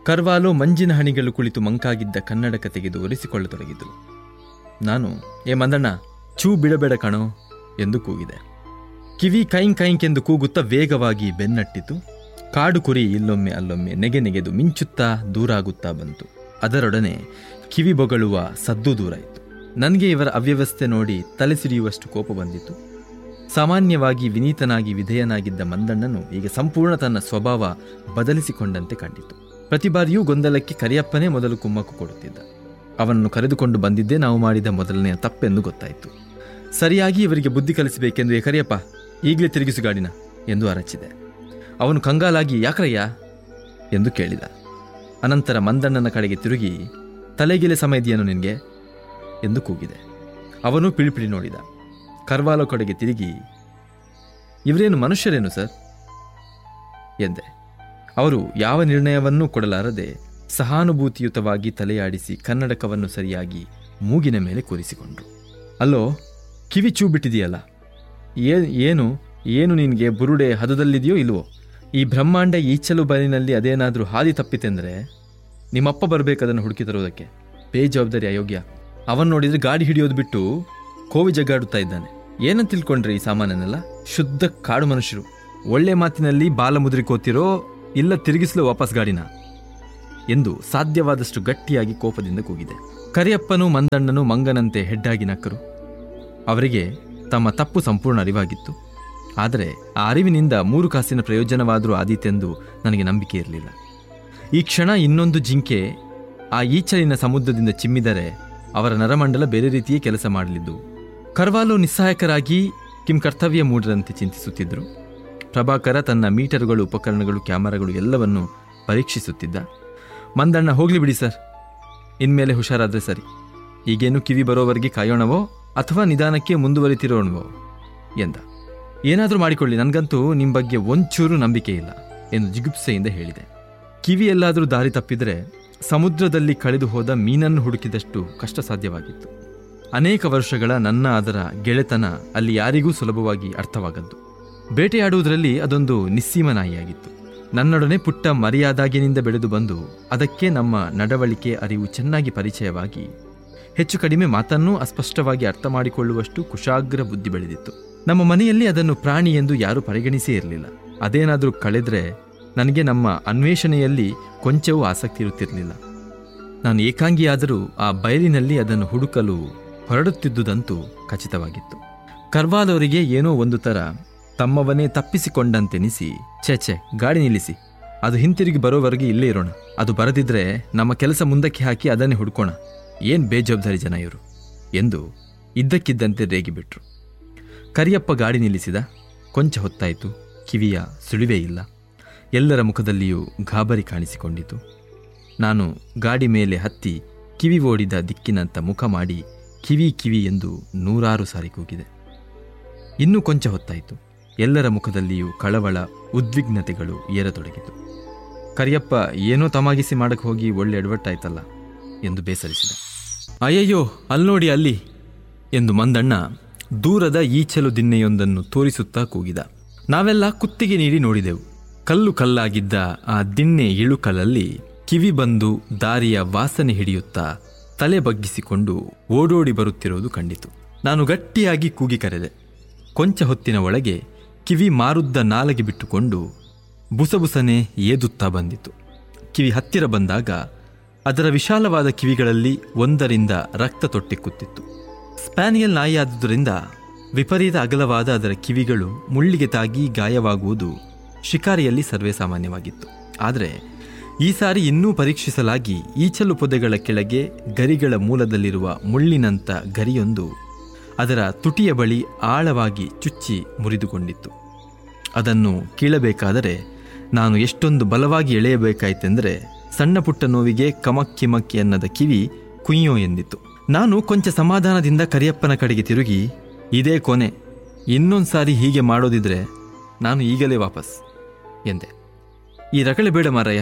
ಕರ್ವಾಲೋ ಮಂಜಿನ ಹಣಿಗಳು ಕುಳಿತು ಮಂಕಾಗಿದ್ದ ಕನ್ನಡಕ ತೆಗೆದು ಒರೆಸಿಕೊಳ್ಳತೊಡಗಿದ್ರು ನಾನು ಏ ಮಂದಣ್ಣ ಚೂ ಬಿಡಬೇಡ ಕಣೋ ಎಂದು ಕೂಗಿದೆ ಕಿವಿ ಕೈಂಕ್ ಕೈಂಕ್ ಎಂದು ಕೂಗುತ್ತಾ ವೇಗವಾಗಿ ಬೆನ್ನಟ್ಟಿತು ಕಾಡು ಕುರಿ ಇಲ್ಲೊಮ್ಮೆ ಅಲ್ಲೊಮ್ಮೆ ನೆಗೆ ನೆಗೆದು ಮಿಂಚುತ್ತಾ ದೂರಾಗುತ್ತಾ ಬಂತು ಅದರೊಡನೆ ಕಿವಿ ಬೊಗಳುವ ಸದ್ದು ದೂರಾಯಿತು ನನಗೆ ಇವರ ಅವ್ಯವಸ್ಥೆ ನೋಡಿ ತಲೆ ಸಿಡಿಯುವಷ್ಟು ಕೋಪ ಬಂದಿತು ಸಾಮಾನ್ಯವಾಗಿ ವಿನೀತನಾಗಿ ವಿಧೇಯನಾಗಿದ್ದ ಮಂದಣ್ಣನು ಈಗ ಸಂಪೂರ್ಣ ತನ್ನ ಸ್ವಭಾವ ಬದಲಿಸಿಕೊಂಡಂತೆ ಕಂಡಿತು ಪ್ರತಿ ಬಾರಿಯೂ ಗೊಂದಲಕ್ಕೆ ಕರಿಯಪ್ಪನೇ ಮೊದಲು ಕುಮ್ಮಕ್ಕು ಕೊಡುತ್ತಿದ್ದ ಅವನನ್ನು ಕರೆದುಕೊಂಡು ಬಂದಿದ್ದೇ ನಾವು ಮಾಡಿದ ಮೊದಲನೆಯ ತಪ್ಪೆಂದು ಗೊತ್ತಾಯಿತು ಸರಿಯಾಗಿ ಇವರಿಗೆ ಬುದ್ಧಿ ಕಲಿಸಬೇಕೆಂದು "ಏ ಕರಿಯಪ್ಪ ಈಗಲೇ ತಿರುಗಿಸು ಗಾಡಿನ ಎಂದು ಅರಚಿದೆ ಅವನು ಕಂಗಾಲಾಗಿ ಯಾಕ್ರಯ್ಯ ಎಂದು ಕೇಳಿದ ಅನಂತರ ಮಂದಣ್ಣನ ಕಡೆಗೆ ತಿರುಗಿ ತಲೆಗಿಲೆ ಸಮ ಇದೆಯೇನು ನಿನಗೆ ಎಂದು ಕೂಗಿದೆ ಅವನು ಪಿಳಿಪಿಳಿ ನೋಡಿದ ಕರ್ವಾಲೋ ಕಡೆಗೆ ತಿರುಗಿ ಇವರೇನು ಮನುಷ್ಯರೇನು ಸರ್ ಎಂದೆ ಅವರು ಯಾವ ನಿರ್ಣಯವನ್ನೂ ಕೊಡಲಾರದೆ ಸಹಾನುಭೂತಿಯುತವಾಗಿ ತಲೆಯಾಡಿಸಿ ಕನ್ನಡಕವನ್ನು ಸರಿಯಾಗಿ ಮೂಗಿನ ಮೇಲೆ ಕೂರಿಸಿಕೊಂಡ್ರು ಅಲ್ಲೋ ಕಿವಿ ಚೂ ಬಿಟ್ಟಿದೆಯಲ್ಲ ಏ ಏನು ಏನು ನಿನಗೆ ಬುರುಡೆ ಹದದಲ್ಲಿದೆಯೋ ಇಲ್ವೋ ಈ ಬ್ರಹ್ಮಾಂಡ ಈಚಲು ಬರಿನಲ್ಲಿ ಅದೇನಾದರೂ ಹಾದಿ ತಪ್ಪಿತೆಂದರೆ ನಿಮ್ಮಪ್ಪ ಬರಬೇಕದನ್ನು ಹುಡುಕಿ ತರುವುದಕ್ಕೆ ಬೇಜವಾಬ್ದಾರಿ ಅಯೋಗ್ಯ ಅವನ್ ನೋಡಿದ್ರೆ ಗಾಡಿ ಹಿಡಿಯೋದು ಬಿಟ್ಟು ಕೋವಿ ಜಗ್ಗಾಡುತ್ತಾ ಇದ್ದಾನೆ ಏನಂತ ತಿಳ್ಕೊಂಡ್ರಿ ಈ ಸಾಮಾನ್ಯನೆಲ್ಲ ಶುದ್ಧ ಕಾಡು ಮನುಷ್ಯರು ಒಳ್ಳೆ ಮಾತಿನಲ್ಲಿ ಬಾಲ ಮುದ್ರಿಕೋತಿರೋ ಇಲ್ಲ ತಿರುಗಿಸಲು ವಾಪಸ್ ಗಾಡಿನ ಎಂದು ಸಾಧ್ಯವಾದಷ್ಟು ಗಟ್ಟಿಯಾಗಿ ಕೋಪದಿಂದ ಕೂಗಿದೆ ಕರಿಯಪ್ಪನೂ ಮಂದಣ್ಣನೂ ಮಂಗನಂತೆ ಹೆಡ್ಡಾಗಿ ನಕ್ಕರು ಅವರಿಗೆ ತಮ್ಮ ತಪ್ಪು ಸಂಪೂರ್ಣ ಅರಿವಾಗಿತ್ತು ಆದರೆ ಆ ಅರಿವಿನಿಂದ ಮೂರು ಕಾಸಿನ ಪ್ರಯೋಜನವಾದರೂ ಆದೀತೆಂದು ನನಗೆ ನಂಬಿಕೆ ಇರಲಿಲ್ಲ ಈ ಕ್ಷಣ ಇನ್ನೊಂದು ಜಿಂಕೆ ಆ ಈಚಲಿನ ಸಮುದ್ರದಿಂದ ಚಿಮ್ಮಿದರೆ ಅವರ ನರಮಂಡಲ ಬೇರೆ ರೀತಿಯೇ ಕೆಲಸ ಮಾಡಲಿದ್ದು ಕರ್ವಾಲು ನಿಸ್ಸಹಾಯಕರಾಗಿ ಕಿಂ ಕರ್ತವ್ಯ ಮೂಡರಂತೆ ಚಿಂತಿಸುತ್ತಿದ್ದರು ಪ್ರಭಾಕರ ತನ್ನ ಮೀಟರುಗಳು ಉಪಕರಣಗಳು ಕ್ಯಾಮರಾಗಳು ಎಲ್ಲವನ್ನು ಪರೀಕ್ಷಿಸುತ್ತಿದ್ದ ಮಂದಣ್ಣ ಹೋಗ್ಲಿ ಬಿಡಿ ಸರ್ ಇನ್ಮೇಲೆ ಹುಷಾರಾದ್ರೆ ಸರಿ ಈಗೇನು ಕಿವಿ ಬರೋವರೆಗೆ ಕಾಯೋಣವೋ ಅಥವಾ ನಿಧಾನಕ್ಕೆ ಮುಂದುವರಿತಿರೋಣವೋ ಎಂದ ಏನಾದರೂ ಮಾಡಿಕೊಳ್ಳಿ ನನಗಂತೂ ನಿಮ್ಮ ಬಗ್ಗೆ ಒಂಚೂರು ನಂಬಿಕೆ ಇಲ್ಲ ಎಂದು ಜಿಗುಪ್ಸೆಯಿಂದ ಹೇಳಿದೆ ಕಿವಿ ಎಲ್ಲಾದರೂ ದಾರಿ ತಪ್ಪಿದರೆ ಸಮುದ್ರದಲ್ಲಿ ಕಳೆದು ಹೋದ ಮೀನನ್ನು ಹುಡುಕಿದಷ್ಟು ಕಷ್ಟ ಸಾಧ್ಯವಾಗಿತ್ತು ಅನೇಕ ವರ್ಷಗಳ ನನ್ನ ಅದರ ಗೆಳೆತನ ಅಲ್ಲಿ ಯಾರಿಗೂ ಸುಲಭವಾಗಿ ಅರ್ಥವಾಗದ್ದು ಬೇಟೆಯಾಡುವುದರಲ್ಲಿ ಅದೊಂದು ನಿಸ್ಸೀಮ ನಾಯಿಯಾಗಿತ್ತು ನನ್ನೊಡನೆ ಪುಟ್ಟ ಮರ್ಯಾದಾಗಿನಿಂದ ಬೆಳೆದು ಬಂದು ಅದಕ್ಕೆ ನಮ್ಮ ನಡವಳಿಕೆ ಅರಿವು ಚೆನ್ನಾಗಿ ಪರಿಚಯವಾಗಿ ಹೆಚ್ಚು ಕಡಿಮೆ ಮಾತನ್ನೂ ಅಸ್ಪಷ್ಟವಾಗಿ ಅರ್ಥ ಮಾಡಿಕೊಳ್ಳುವಷ್ಟು ಕುಶಾಗ್ರ ಬುದ್ಧಿ ಬೆಳೆದಿತ್ತು ನಮ್ಮ ಮನೆಯಲ್ಲಿ ಅದನ್ನು ಪ್ರಾಣಿ ಎಂದು ಯಾರೂ ಪರಿಗಣಿಸೇ ಇರಲಿಲ್ಲ ಅದೇನಾದರೂ ಕಳೆದ್ರೆ ನನಗೆ ನಮ್ಮ ಅನ್ವೇಷಣೆಯಲ್ಲಿ ಕೊಂಚವೂ ಆಸಕ್ತಿ ಇರುತ್ತಿರಲಿಲ್ಲ ನಾನು ಏಕಾಂಗಿಯಾದರೂ ಆ ಬಯಲಿನಲ್ಲಿ ಅದನ್ನು ಹುಡುಕಲು ಹೊರಡುತ್ತಿದ್ದುದಂತೂ ಖಚಿತವಾಗಿತ್ತು ಕರ್ವಾಲವರಿಗೆ ಏನೋ ಒಂದು ಥರ ತಮ್ಮವನೇ ತಪ್ಪಿಸಿಕೊಂಡಂತೆನಿಸಿ ಛೆ ಛೆ ಗಾಡಿ ನಿಲ್ಲಿಸಿ ಅದು ಹಿಂತಿರುಗಿ ಬರೋವರೆಗೆ ಇಲ್ಲೇ ಇರೋಣ ಅದು ಬರದಿದ್ರೆ ನಮ್ಮ ಕೆಲಸ ಮುಂದಕ್ಕೆ ಹಾಕಿ ಅದನ್ನೇ ಹುಡ್ಕೋಣ ಏನ್ ಬೇಜವಾಬ್ದಾರಿ ಜನ ಇವರು ಎಂದು ಇದ್ದಕ್ಕಿದ್ದಂತೆ ರೇಗಿಬಿಟ್ರು ಕರಿಯಪ್ಪ ಗಾಡಿ ನಿಲ್ಲಿಸಿದ ಕೊಂಚ ಹೊತ್ತಾಯಿತು ಕಿವಿಯ ಸುಳಿವೇ ಇಲ್ಲ ಎಲ್ಲರ ಮುಖದಲ್ಲಿಯೂ ಗಾಬರಿ ಕಾಣಿಸಿಕೊಂಡಿತು ನಾನು ಗಾಡಿ ಮೇಲೆ ಹತ್ತಿ ಕಿವಿ ಓಡಿದ ದಿಕ್ಕಿನಂತ ಮುಖ ಮಾಡಿ ಕಿವಿ ಕಿವಿ ಎಂದು ನೂರಾರು ಸಾರಿ ಕೂಗಿದೆ ಇನ್ನೂ ಕೊಂಚ ಹೊತ್ತಾಯಿತು ಎಲ್ಲರ ಮುಖದಲ್ಲಿಯೂ ಕಳವಳ ಉದ್ವಿಗ್ನತೆಗಳು ಏರತೊಡಗಿತು ಕರಿಯಪ್ಪ ಏನೋ ತಮಾಗಿಸಿ ಮಾಡಕ್ಕೆ ಹೋಗಿ ಒಳ್ಳೆ ಎಡವಟ್ಟಾಯ್ತಲ್ಲ ಎಂದು ಬೇಸರಿಸಿದ ಅಯ್ಯಯ್ಯೋ ಅಲ್ನೋಡಿ ಅಲ್ಲಿ ಎಂದು ಮಂದಣ್ಣ ದೂರದ ಈಚಲು ದಿನ್ನೆಯೊಂದನ್ನು ತೋರಿಸುತ್ತಾ ಕೂಗಿದ ನಾವೆಲ್ಲ ಕುತ್ತಿಗೆ ನೀಡಿ ನೋಡಿದೆವು ಕಲ್ಲು ಕಲ್ಲಾಗಿದ್ದ ಆ ದಿಣ್ಣೆ ಇಳುಕಲಲ್ಲಿ ಕಿವಿ ಬಂದು ದಾರಿಯ ವಾಸನೆ ಹಿಡಿಯುತ್ತಾ ತಲೆ ಬಗ್ಗಿಸಿಕೊಂಡು ಓಡೋಡಿ ಬರುತ್ತಿರುವುದು ಕಂಡಿತು ನಾನು ಗಟ್ಟಿಯಾಗಿ ಕೂಗಿ ಕರೆದೆ ಕೊಂಚ ಹೊತ್ತಿನ ಒಳಗೆ ಕಿವಿ ಮಾರುದ್ದ ನಾಲಗೆ ಬಿಟ್ಟುಕೊಂಡು ಬುಸಬುಸನೆ ಏದುತ್ತಾ ಬಂದಿತು ಕಿವಿ ಹತ್ತಿರ ಬಂದಾಗ ಅದರ ವಿಶಾಲವಾದ ಕಿವಿಗಳಲ್ಲಿ ಒಂದರಿಂದ ರಕ್ತ ತೊಟ್ಟಿಕ್ಕುತ್ತಿತ್ತು ಸ್ಪ್ಯಾನಿಯಲ್ ನಾಯಿಯಾದುದರಿಂದ ವಿಪರೀತ ಅಗಲವಾದ ಅದರ ಕಿವಿಗಳು ಮುಳ್ಳಿಗೆ ತಾಗಿ ಗಾಯವಾಗುವುದು ಶಿಕಾರಿಯಲ್ಲಿ ಸರ್ವೇ ಸಾಮಾನ್ಯವಾಗಿತ್ತು ಆದರೆ ಈ ಸಾರಿ ಇನ್ನೂ ಪರೀಕ್ಷಿಸಲಾಗಿ ಈಚಲು ಪೊದೆಗಳ ಕೆಳಗೆ ಗರಿಗಳ ಮೂಲದಲ್ಲಿರುವ ಮುಳ್ಳಿನಂಥ ಗರಿಯೊಂದು ಅದರ ತುಟಿಯ ಬಳಿ ಆಳವಾಗಿ ಚುಚ್ಚಿ ಮುರಿದುಕೊಂಡಿತ್ತು ಅದನ್ನು ಕೀಳಬೇಕಾದರೆ ನಾನು ಎಷ್ಟೊಂದು ಬಲವಾಗಿ ಎಳೆಯಬೇಕಾಯ್ತೆಂದರೆ ಸಣ್ಣ ಪುಟ್ಟ ನೋವಿಗೆ ಕಮಕ್ ಕಿಮಕ್ಕಿ ಅನ್ನದ ಕಿವಿ ಕುಯ್ಯೋ ಎಂದಿತ್ತು ನಾನು ಕೊಂಚ ಸಮಾಧಾನದಿಂದ ಕರಿಯಪ್ಪನ ಕಡೆಗೆ ತಿರುಗಿ ಇದೇ ಕೊನೆ ಇನ್ನೊಂದು ಸಾರಿ ಹೀಗೆ ಮಾಡೋದಿದ್ರೆ ನಾನು ಈಗಲೇ ವಾಪಸ್ ಎಂದೆ ಈ ರಗಳೆ ಬೇಡ ಮಾರಯ್ಯ